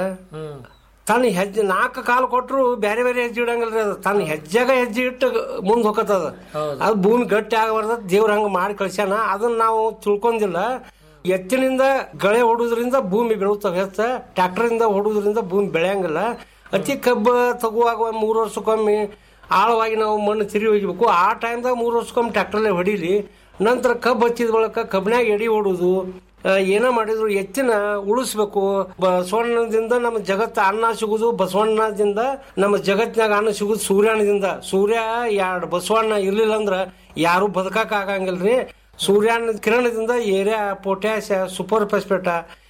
S12: ತನ್ನ ಹೆಜ್ಜೆ ನಾಲ್ಕು ಕಾಲು ಕೊಟ್ಟರು ಬೇರೆ ಬೇರೆ ಹೆಜ್ಜೆ ಇಡಂಗಿಲ್ರಿ ಅದು ತನ್ನ ಹೆಜ್ಜೆಗ ಹೆಜ್ಜೆ ಇಟ್ಟು ಮುಂದೆ ಹೋಗತ್ತದ ಅದು ಭೂಮಿ ಗಟ್ಟಿ ಆಗಬಾರ್ದ ದೇವ್ರ ಹಂಗ ಮಾಡಿ ಕಳ್ಸ್ಯಾನ ಅದನ್ನ ನಾವು ತಿಳ್ಕೊಂಡಿಲ್ಲ ಎತ್ತಿನಿಂದ ಗಳೆ ಹೊಡುದ್ರಿಂದ ಭೂಮಿ ಬೆಳತಾವ ಹೆಚ್ಚ ಟ್ರ್ಯಾಕ್ಟರಿಂದ ಹೊಡುದ್ರಿಂದ ಭೂಮಿ ಬೆಳೆಯಂಗಿಲ್ಲ ಅತಿ ಕಬ್ಬು ತಗುವಾಗ ಒಂದ್ ಮೂರು ವರ್ಷಕ್ಕೊಮ್ಮೆ ಆಳವಾಗಿ ನಾವು ಮಣ್ಣು ತಿರಿ ಒಗಿಬೇಕು ಆ ಟೈಮ್ದಾಗ ಮೂರು ವರ್ಷಕ್ಕೊಮ್ಮೆ ಟ್ರ್ಯಾಕ್ಟರ್ಲೆ ಹೊಡೀಲಿ ನಂತರ ಕಬ್ಬು ಹಚ್ಚಿದ ಬಳಿಕ ಕಬ್ಬಿನಾಗ ಎಡಿ ಹೊಡುದು ಆ, ಏನ ಮಾಡಿದ್ರು ಎತ್ತಿನ ಉಳಿಸ್ಬೇಕು ಬಸವಣ್ಣದಿಂದ ನಮ್ಮ ಜಗತ್ತ ಅನ್ನ ಸಿಗುದು ಬಸವಣ್ಣದಿಂದ ನಮ್ಮ ಜಗತ್ತಿನಾಗ ಅನ್ನ ಸಿಗುದು ಸೂರ್ಯನದಿಂದ ಸೂರ್ಯ ಎರಡು ಬಸವಣ್ಣ ಇರ್ಲಿಲ್ಲ ಅಂದ್ರ ಯಾರು ಬದುಕಾಕ ಆಗಂಗಿಲ್ರಿ ಸೂರ್ಯನ ಕಿರಣದಿಂದ ಏರಿಯಾ ಪೊಟ್ಯಾಶ ಸೂಪರ್ ಫಾಸ್ಫೇಟ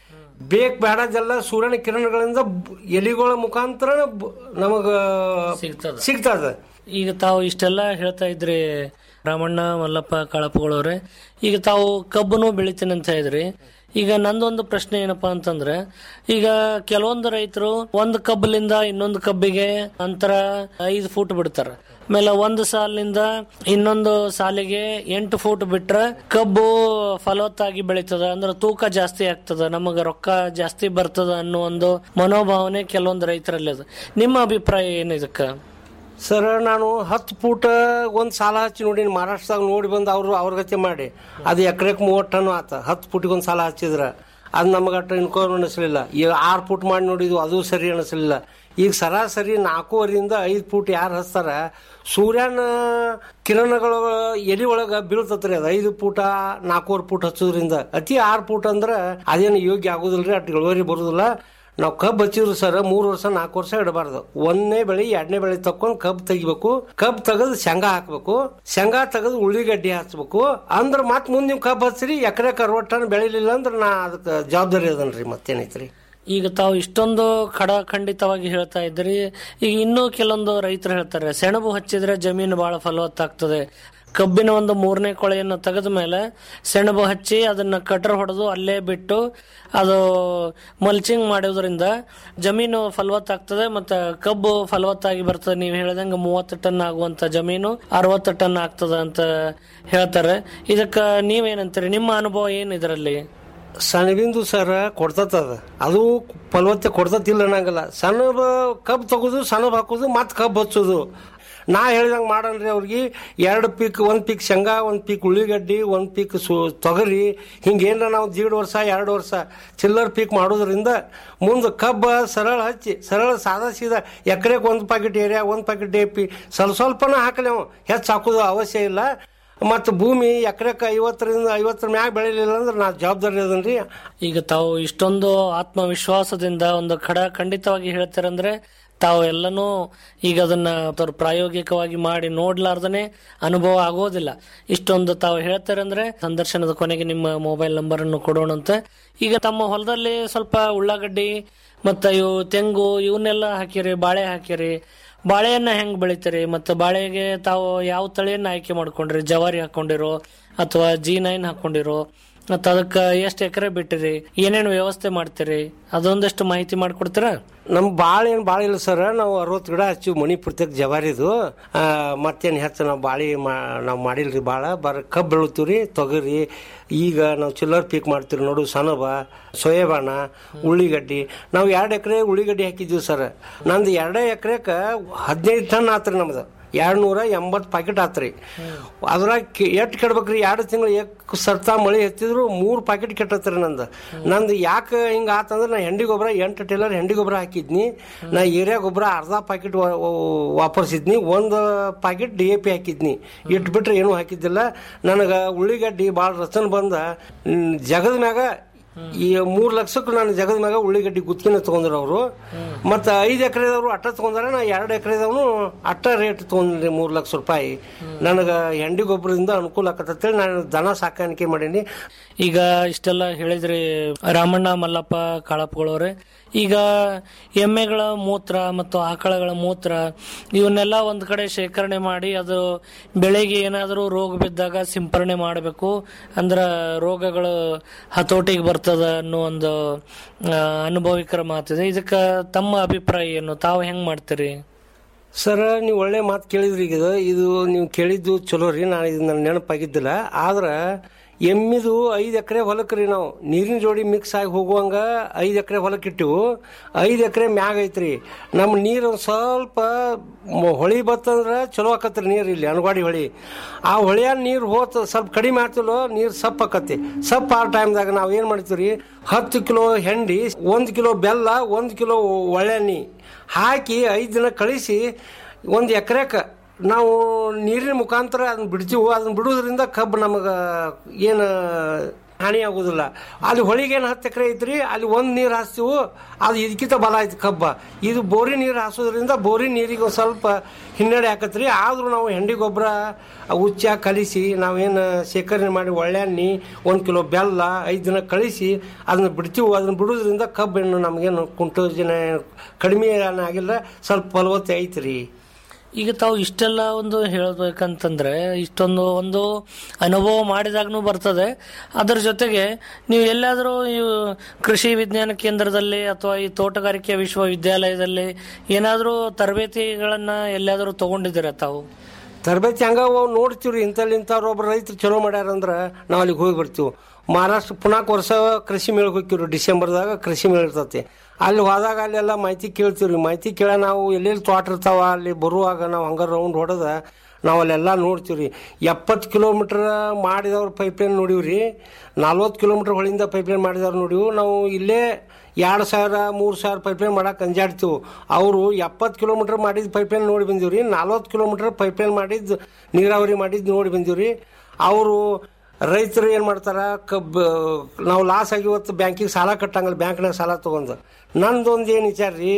S12: ಬೇಕ್ ಬೇಡದೆಲ್ಲ ಸೂರ್ಯನ ಕಿರಣಗಳಿಂದ ಬ- ಎಲಿಗಳ ಮುಖಾಂತರ ಬ- ನಮಗ
S11: ಸಿಗ್ತದ.
S12: ಸಿಗ್ತದ
S11: ಈಗ ತಾವು ಇಷ್ಟೆಲ್ಲ ಹೇಳ್ತಾ ಇದ್ರಿ ರಾಮಣ್ಣ ಮಲ್ಲಪ್ಪ ಕಾಳಪ್ಪಗಳವ್ರೆ ಈಗ ತಾವು ಕಬ್ಬನು ಬೆಳಿತೀನಿ ಅಂತ ಇದ್ರಿ ಈಗ ನಂದೊಂದು ಪ್ರಶ್ನೆ ಏನಪ್ಪಾ ಅಂತಂದ್ರೆ ಈಗ ಕೆಲವೊಂದು ರೈತರು ಒಂದು ಕಬ್ಬಲಿಂದ ಇನ್ನೊಂದು ಕಬ್ಬಿಗೆ ಅಂತರ ಐದು ಫೂಟ್ ಬಿಡ್ತಾರ ಆಮೇಲೆ ಒಂದು ಸಾಲಿನಿಂದ ಇನ್ನೊಂದು ಸಾಲಿಗೆ ಎಂಟು ಫೂಟ್ ಬಿಟ್ರೆ ಕಬ್ಬು ಫಲವತ್ತಾಗಿ ಬೆಳೀತದ ಅಂದ್ರೆ ತೂಕ ಜಾಸ್ತಿ ಆಗ್ತದ ನಮಗ ರೊಕ್ಕ ಜಾಸ್ತಿ ಬರ್ತದ ಅನ್ನೋ ಒಂದು ಮನೋಭಾವನೆ ಕೆಲವೊಂದು ರೈತರಲ್ಲಿ ಅದ ನಿಮ್ಮ ಅಭಿಪ್ರಾಯ ಏನು ಇದಕ್ಕ
S12: ಸರ್ ನಾನು ಹತ್ತು ಫೂಟ್ ಒಂದು ಸಾಲ ಹಚ್ಚಿ ನೋಡೀನಿ ಮಹಾರಾಷ್ಟ್ರದಾಗ ನೋಡಿ ಬಂದು ಅವರು ಅವ್ರ ಗತಿ ಮಾಡಿ ಅದು ಎಕರೆಕ್ ಮೂವತ್ತು ಟನ್ ಆತ ಹತ್ತು ಫುಟಿಗೆ ಒಂದು ಸಾಲ ಹಚ್ಚಿದ್ರ ಅದು ನಮಗೆ ಅಷ್ಟು ಇನ್ಕಮ್ ಅನಿಸ್ಲಿಲ್ಲ ಈಗ ಆರು ಫುಟ್ ಮಾಡಿ ನೋಡಿದ್ವು ಅದು ಸರಿ ಅನಿಸ್ಲಿಲ್ಲ ಈಗ ಸರಾಸರಿ ನಾಲ್ಕೂವರೆಯಿಂದ ಐದು ಫುಟ್ ಯಾರು ಹಚ್ತಾರ ಸೂರ್ಯನ ಕಿರಣಗಳು ಎಲಿ ಒಳಗೆ ಬೀಳ್ತತ್ರಿ ಅದು ಐದು ಫೂಟ ನಾಲ್ಕೂವರೆ ಫೂಟ್ ಹಚ್ಚೋದ್ರಿಂದ ಅತಿ ಆರು ಫೂಟ್ ಅಂದ್ರೆ ಅದೇನು ಯೋಗ್ಯ ಆಗೋದಿಲ್ರಿ ಅಷ್ಟು ಇಳುವರಿ ಬರೋದಿಲ್ಲ ನಾವು ಕಬ್ಬು ಹಚ್ಚಿದ್ರು ಸರ್ ಮೂರು ವರ್ಷ ನಾಲ್ಕು ವರ್ಷ ಇಡಬಾರ್ದು ಒಂದನೇ ಬೆಳೆ ಎರಡನೇ ಬೆಳೆ ತಕೊಂಡ್ ಕಬ್ಬು ತೆಗಿಬೇಕು ಕಬ್ಬು ತೆಗೆದು ಶೇಂಗಾ ಹಾಕ್ಬೇಕು ಶೇಂಗಾ ತೆಗೆದು ಉಳ್ಳಿಗಡ್ಡಿ ಹಚ್ಬೇಕು ಅಂದ್ರ ಮತ್ ಮುಂದೆ ನೀವು ಕಬ್ಬು ಹಚ್ಚಿರಿ ಎಕರೆ ಅರವತ್ತು ಬೆಳಿಲಿಲ್ಲ ಅಂದ್ರೆ ನಾ ಅದಕ್ಕೆ ಜವಾಬ್ದಾರಿ ಅದನ್ರಿ ಮತ್ತೇನೈತ್ರಿ
S11: ಈಗ ತಾವು ಇಷ್ಟೊಂದು ಖಡ ಖಂಡಿತವಾಗಿ ಹೇಳ್ತಾ ಇದ್ರಿ ಈಗ ಇನ್ನೂ ಕೆಲವೊಂದು ರೈತರು ಹೇಳ್ತಾರೆ ಸೆಣಬು ಹಚ್ಚಿದ್ರೆ ಜಮೀನು ಬಹಳ ಫಲವತ್ತಾಗ್ತದೆ ಕಬ್ಬಿನ ಒಂದು ಮೂರನೇ ಕೊಳೆಯನ್ನು ತೆಗೆದ ಮೇಲೆ ಸೆಣಬು ಹಚ್ಚಿ ಅದನ್ನ ಕಟರ್ ಹೊಡೆದು ಅಲ್ಲೇ ಬಿಟ್ಟು ಅದು ಮಲ್ಚಿಂಗ್ ಮಾಡೋದ್ರಿಂದ ಜಮೀನು ಫಲವತ್ತಾಗ್ತದೆ ಮತ್ತೆ ಕಬ್ಬು ಫಲವತ್ತಾಗಿ ಬರ್ತದೆ ನೀವು ಹೇಳ್ದಂಗೆ ಮೂವತ್ತು ಟನ್ ಆಗುವಂತ ಜಮೀನು ಅರವತ್ತು ಟನ್ ಆಗ್ತದೆ ಅಂತ ಹೇಳ್ತಾರೆ ಇದಕ್ಕೆ ನೀವೇನಂತೀರಿ ನಿಮ್ಮ ಅನುಭವ ಏನು ಇದರಲ್ಲಿ
S12: ಸೆಣಬಿಂದು ಸರ್ ಕೊಡ್ತದ ಅದು ಫಲವತ್ತೆ ಕೊಡ್ತತಿಲ್ಲ ಅನ್ನಂಗಿಲ್ಲ ಸಣ್ಣ ಕಬ್ಬು ತಗೋದು ಸಣ್ಣಬ್ ಹಾಕೋದು ಮತ್ತೆ ಕಬ್ಬು ಹಚ್ಚೋದು ನಾ ಹೇಳ್ದಂಗೆ ಮಾಡನ್ರಿ ಅವ್ರಿಗೆ ಎರಡು ಪೀಕ್ ಒಂದು ಪೀಕ್ ಶೇಂಗಾ ಒಂದು ಪೀಕ್ ಉಳ್ಳಿಗಡ್ಡಿ ಒಂದು ಪೀಕ್ ಸು ತೊಗರಿ ಹಿಂಗೇನ್ರ ನಾವು ದೀಡ್ ವರ್ಷ ಎರಡು ವರ್ಷ ಚಿಲ್ಲರ್ ಪೀಕ್ ಮಾಡೋದ್ರಿಂದ ಮುಂದೆ ಕಬ್ಬ ಸರಳ ಹಚ್ಚಿ ಸರಳ ಸಾದಾ ಸೀದಾ ಎಕರೆಗೆ ಒಂದು ಪ್ಯಾಕೆಟ್ ಏರಿಯಾ ಒಂದು ಪ್ಯಾಕೆಟ್ ಡಿ ಪಿ ಸ್ವಲ್ಪ ಸ್ವಲ್ಪನ ಹಾಕಲಿ ಅವ ಹೆಚ್ಚು ಹಾಕೋದು ಅವಶ್ಯ ಇಲ್ಲ ಮತ್ತು ಭೂಮಿ ಎಕರೆಕ್ಕೆ ಐವತ್ತರಿಂದ ಐವತ್ತರ ಮ್ಯಾಗ ಬೆಳಿಲಿಲ್ಲ ಅಂದ್ರೆ ನಾ ಜವಾಬ್ದಾರಿ ಅದನ್ರಿ
S11: ಈಗ ತಾವು ಇಷ್ಟೊಂದು ಆತ್ಮವಿಶ್ವಾಸದಿಂದ ಒಂದು ಖಡ ಖಂಡಿತವಾಗಿ ಹೇಳ್ತಾರಂದ್ರೆ ತಾವು ಎಲ್ಲನೂ ಈಗ ಅದನ್ನ ಅವ್ರು ಪ್ರಾಯೋಗಿಕವಾಗಿ ಮಾಡಿ ನೋಡ್ಲಾರ್ದನೆ ಅನುಭವ ಆಗೋದಿಲ್ಲ ಇಷ್ಟೊಂದು ತಾವು ಹೇಳ್ತಾರಂದ್ರೆ ಸಂದರ್ಶನದ ಕೊನೆಗೆ ನಿಮ್ಮ ಮೊಬೈಲ್ ನಂಬರ್ ಅನ್ನು ಕೊಡೋಣಂತೆ ಈಗ ತಮ್ಮ ಹೊಲದಲ್ಲಿ ಸ್ವಲ್ಪ ಉಳ್ಳಾಗಡ್ಡಿ ಮತ್ತ ಇವು ತೆಂಗು ಇವನ್ನೆಲ್ಲ ಹಾಕಿರಿ ಬಾಳೆ ಹಾಕಿರಿ ಬಾಳೆಯನ್ನ ಹೆಂಗ್ ಬೆಳಿತೀರಿ ಮತ್ತೆ ಬಾಳೆಗೆ ತಾವು ಯಾವ ತಳಿಯನ್ನ ಆಯ್ಕೆ ಮಾಡ್ಕೊಂಡ್ರಿ ಜವಾರಿ ಹಾಕೊಂಡಿರೋ ಅಥವಾ ಜಿ ನೈನ್ ಹಾಕೊಂಡಿರೋ ಮತ್ತ ಅದಕ್ಕ ಎಷ್ಟು ಎಕರೆ ಬಿಟ್ಟಿರಿ ಏನೇನು ವ್ಯವಸ್ಥೆ ಮಾಡ್ತೀರಿ ಅದೊಂದಷ್ಟು ಮಾಹಿತಿ ಮಾಡ್ಕೊಡ್ತೀರಾ
S12: ನಮ್ ಬಾಳ ಏನ್ ಬಾಳ ಇಲ್ಲ ಸರ್ ನಾವು ಅರವತ್ತು ಗಿಡ ಹಚ್ಚಿವಿ ಮಣಿ ಪೂರ್ತಿಯಾಗ ಜವಾರಿದು ಆ, ಮತ್ತೇನ್ ಹೆಚ್ಚು ನಾವು ಬಾಳಿ ನಾವು ಮಾಡಿಲ್ರಿ ಬಾಳ ಬರ ಕಬ್ಬು ಬೆಳಿತೀವ್ರಿ ತೊಗರಿ ಈಗ ನಾವು ಚಿಲ್ಲರ್ ಪೀಕ್ ಮಾಡ್ತೀವಿ ನೋಡು ಸನಬ ಸೋಯಾಬಾನ ಉಳ್ಳಿಗಡ್ಡಿ ನಾವು ಎರಡು ಎಕರೆ ಉಳ್ಳಿಗಡ್ಡಿ ಹಾಕಿದ್ವಿ ಸರ್ ನಂದು ಎರಡೇ ಎಕರೆಕ ಹದಿನೈದು ಟನ್ ಆತ್ರಿ ನಮ್ದು ಎರಡು ನೂರ ಎಂಬತ್ತು ಪ್ಯಾಕೆಟ್ ಆತ್ರಿ ಅದ್ರಾಗ ಎಷ್ಟು ಕೆಡ್ಬೇಕ್ರಿ ಎರಡು ತಿಂಗಳು ಏಕ್ ಸರ್ತಾ ಮಳೆ ಹತ್ತಿದ್ರು ಮೂರು ಪ್ಯಾಕೆಟ್ ಕೆಟ್ಟತ್ರಿ ನಂದು ನಂದು ಯಾಕೆ ಹಿಂಗೆ ಆತಂದ್ರೆ ನಾ ಹೆಂಡಿ ಗೊಬ್ಬರ ಎಂಟು ಟೇಲರ್ ಹೆಂಡಿ ಗೊಬ್ಬರ ಹಾಕಿದ್ನಿ ನಾ ಏರಿಯಾ ಗೊಬ್ಬರ ಅರ್ಧ ಪ್ಯಾಕೆಟ್ ವಾಪರ್ಸಿದ್ನಿ ಒಂದು ಪ್ಯಾಕೆಟ್ ಡಿ ಎ ಪಿ ಹಾಕಿದ್ನಿ ಇಟ್ಟು ಬಿಟ್ರೆ ಏನೂ ಹಾಕಿದ್ದಿಲ್ಲ ನನಗೆ ಉಳ್ಳಿಗಡ್ಡಿ ಭಾಳ ರಚನೆ ಬಂದ ಹ್ಮ್, ಜಗದ ಮ್ಯಾಗ ಈ ಮೂರ್ ಲಕ್ಷಕ್ಕೆ ನಾನು ಜಗದ ಮ್ಯಾಗ ಉಳ್ಳಿಗಡ್ಡಿ ಗುತ್ತಿಗೆನ ತಗೊಂಡ್ರು ಅವರು ಮತ್ತ ಐದು ಎಕರೆದವ್ರು ಅಟ್ಟ ತಗೊಂಡಾರ ನಾ ಎರಡು ಎಕರೆದವನು ಅಟ್ಟ ರೇಟ್ ತಗೊಂಡ್ರಿ ಮೂರ್ ಲಕ್ಷ ರೂಪಾಯಿ ನನಗ ಹೆಂಡಿ ಗೊಬ್ಬರದಿಂದ ಅನುಕೂಲ ಆಕತ್ತೇಳಿ ನಾನು ದನ ಸಾಕಾಣಿಕೆ ಮಾಡೀನಿ
S11: ಈಗ ಇಷ್ಟೆಲ್ಲ ಹೇಳಿದ್ರಿ ರಾಮಣ್ಣ ಮಲ್ಲಪ್ಪ ಕಾಳಪ್ಪಗಳವ್ರೆ ಈಗ ಎಮ್ಮೆಗಳ ಮೂತ್ರ ಮತ್ತು ಆಕಳಗಳ ಮೂತ್ರ ಇವನ್ನೆಲ್ಲ ಒಂದ್ ಕಡೆ ಶೇಖರಣೆ ಮಾಡಿ ಅದು ಬೆಳೆಗೆ ಏನಾದರೂ ರೋಗ ಬಿದ್ದಾಗ ಸಿಂಪರಣೆ ಮಾಡಬೇಕು ಅಂದ್ರ ರೋಗಗಳು ಹತೋಟಿಗೆ ಬರ್ತದ ಅನ್ನೋ ಒಂದು ಆ, ಅನುಭವಿಕರ ಮಾತಿದೆ ಇದಕ್ಕೆ ತಮ್ಮ ಅಭಿಪ್ರಾಯ ಏನು ತಾವು ಹೆಂಗ್ ಮಾಡ್ತೀರಿ
S12: ಸರ್ ನೀವು ಒಳ್ಳೆ ಮಾತು ಕೇಳಿದ್ರಿ ಈಗ ಇದು ಇದು ನೀವು ಕೇಳಿದ್ದು ಚಲೋ ರೀ ನಾನು ಇದು ನನ್ನ ನೆನಪಾಗಿದ್ದಿಲ್ಲ ಆದ್ರೆ ಎಮ್ಮಿದು ಐದು ಎಕರೆ ಹೊಲಕ್ಕೆ ರೀ ನಾವು ನೀರಿನ ಜೋಡಿ ಮಿಕ್ಸ್ ಆಗಿ ಹೋಗುವಂಗ ಐದು ಎಕರೆ ಹೊಲಕ್ಕೆ ಇಟ್ಟಿವು ಐದು ಎಕರೆ ಮ್ಯಾಗ ಐತ್ರಿ ನಮ್ಮ ನೀರು ಒಂದ್ ಸ್ವಲ್ಪ ಮ- ಹೊಳಿ ಬತ್ತಂದ್ರೆ ಚಲೋ ಆಕತ್ರಿ ನೀರು ಇಲ್ಲಿ ಅನಗಾಡಿ ಹೊಳಿ ಆ ಹೊಳಿಯ ನೀರು ಹೋತ ಸ್ವಲ್ಪ ಕಡಿಮೆ ಆಗ್ತಿಲ್ಲೋ ನೀರು ಸಪ್ ಆಕತಿ ಸಪ್ ಆ ಟೈಮ್ದಾಗ ನಾವು ಏನು ಮಾಡ್ತೀವಿ ಹತ್ತು ಕಿಲೋ ಹೆಂಡಿ ಒಂದು ಕಿಲೋ ಬೆಲ್ಲ ಒಂದು ಕಿಲೋ ಒಳ್ಳೆಣ್ಣೆ ಹಾಕಿ ಐದು ದಿನ ಕಳಿಸಿ ಒಂದು ಎಕರೆಕ್ಕೆ ನಾವು ನೀರಿನ ಮುಖಾಂತರ ಅದನ್ನ ಬಿಡ್ತೀವಿ ಅದನ್ನ ಬಿಡೋದ್ರಿಂದ ಕಬ್ಬು ನಮಗೆ ಏನು ಹಾನಿ ಆಗೋದಿಲ್ಲ ಅಲ್ಲಿ ಹೊಳಿಗೆ ಏನು ಹತ್ತು ಎಕರೆ ಐತ್ರಿ ಅಲ್ಲಿ ಒಂದು ನೀರು ಹಾಸ್ತೀವಿ ಅದು ಇದಕ್ಕಿಂತ ಬಲ ಐತಿ ಕಬ್ಬ ಇದು ಬೋರಿ ನೀರು ಹಾಸೋದ್ರಿಂದ ಬೋರಿ ನೀರಿಗೆ ಒಂದ್ ಸ್ವಲ್ಪ ಹಿನ್ನಡೆ ಆಕತ್ರಿ ಆದ್ರೂ ನಾವು ಹೆಂಡಿ ಗೊಬ್ಬರ ಉಚ್ಚ ಕಲಿಸಿ ನಾವೇನು ಶೇಖರಣೆ ಮಾಡಿ ಒಳ್ಳೆಣ್ಣೆ ಒಂದು ಕಿಲೋ ಬೆಲ್ಲ ಐದು ದಿನ ಕಳಿಸಿ ಅದನ್ನ ಬಿಡ್ತೀವಿ ಅದನ್ನ ಬಿಡೋದ್ರಿಂದ ಕಬ್ಬು ಏನು ನಮಗೇನು ಕುಂಟೋಜನ ಕಡಿಮೆ ಏನ್ ಆಗಿಲ್ಲ ಸ್ವಲ್ಪ ಫಲವತ್ತೆ ಐತ್ರಿ
S11: ಈಗ ತಾವು ಇಷ್ಟೆಲ್ಲ ಒಂದು ಹೇಳ್ಬೇಕಂತಂದ್ರೆ ಇಷ್ಟೊಂದು ಒಂದು ಅನುಭವ ಮಾಡಿದಾಗನೂ ಬರ್ತದೆ ಅದರ ಜೊತೆಗೆ ನೀವು ಎಲ್ಲಾದರೂ ಈ ಕೃಷಿ ವಿಜ್ಞಾನ ಕೇಂದ್ರದಲ್ಲಿ ಅಥವಾ ಈ ತೋಟಗಾರಿಕೆ ವಿಶ್ವವಿದ್ಯಾಲಯದಲ್ಲಿ ಏನಾದರೂ ತರಬೇತಿಗಳನ್ನ ಎಲ್ಲಾದರೂ ತಗೊಂಡಿದ್ದೀರಾ ತಾವು
S12: ತರಬೇತಿ ಹಂಗ ನೋಡ್ತೀವ್ರಿ ಇಂಥಲ್ಲಿ ಇಂಥವ್ರು ಒಬ್ರು ರೈತರು ಚಲೋ ಮಾಡ್ಯಾರಂದ್ರ ನಾವು ಅಲ್ಲಿಗೆ ಹೋಗಿ ಬರ್ತೀವಿ ಮಹಾರಾಷ್ಟ್ರ ಪುನಾಕ್ ವರ್ಷ ಕೃಷಿ ಮೇಳಕ್ಕೆ ಹೋಗ್ತೀವ್ರಿ ಡಿಸೆಂಬರ್ದಾಗ ಕೃಷಿ ಮೇಳ ಇರ್ತತಿ ಅಲ್ಲಿ ಹೋದಾಗ ಅಲ್ಲೆಲ್ಲ ಮಾಹಿತಿ ಕೇಳ್ತೀವ್ರಿ ಮಾಹಿತಿ ಕೇಳ ನಾವು ಎಲ್ಲೆಲ್ಲಿ ತೋಟ ಇರ್ತಾವ ಅಲ್ಲಿ ಬರುವಾಗ ನಾವು ಹಂಗ ರೌಂಡ್ ಹೊಡೆದ ನಾವು ಅಲ್ಲೆಲ್ಲ ನೋಡ್ತೀವ್ರಿ ಎಪ್ಪತ್ತು ಕಿಲೋಮೀಟರ್ ಮಾಡಿದವ್ರ ಪೈಪ್ಲೈನ್ ನೋಡಿವ್ರಿ ನಲ್ವತ್ತು ಕಿಲೋಮೀಟರ್ ಹೊಳಿಂದ ಪೈಪ್ಲೈನ್ ಮಾಡಿದವ್ರು ನೋಡಿವು ನಾವು ಇಲ್ಲೇ ಎರಡು ಸಾವಿರ ಮೂರು ಸಾವಿರ ಪೈಪ್ಲೈನ್ ಮಾಡಕ್ಕೆ ಅಂಜಾಡ್ತೀವಿ ಅವರು ಎಪ್ಪತ್ತು ಕಿಲೋಮೀಟರ್ ಮಾಡಿದ ಪೈಪ್ಲೈನ್ ನೋಡಿ ಬಂದೀವ್ರಿ ನಲ್ವತ್ತು ಕಿಲೋಮೀಟರ್ ಪೈಪ್ಲೈನ್ ಮಾಡಿದ್ದು ನೀರಾವರಿ ಮಾಡಿದ್ದು ನೋಡಿ ಬಂದೀವ್ರಿ ಅವರು ರೈತರು ಏನು ಮಾಡ್ತಾರ ಕಬ್ಬ ನಾವು ಲಾಸ್ ಆಗಿ ಇವತ್ತು ಬ್ಯಾಂಕಿಗೆ ಸಾಲ ಕಟ್ಟಂಗಲ್ಲ ಬ್ಯಾಂಕ್ನಾಗ ಸಾಲ ತಗೊಂಡು ನಂದೊಂದು ಏನು ವಿಚಾರ ರೀ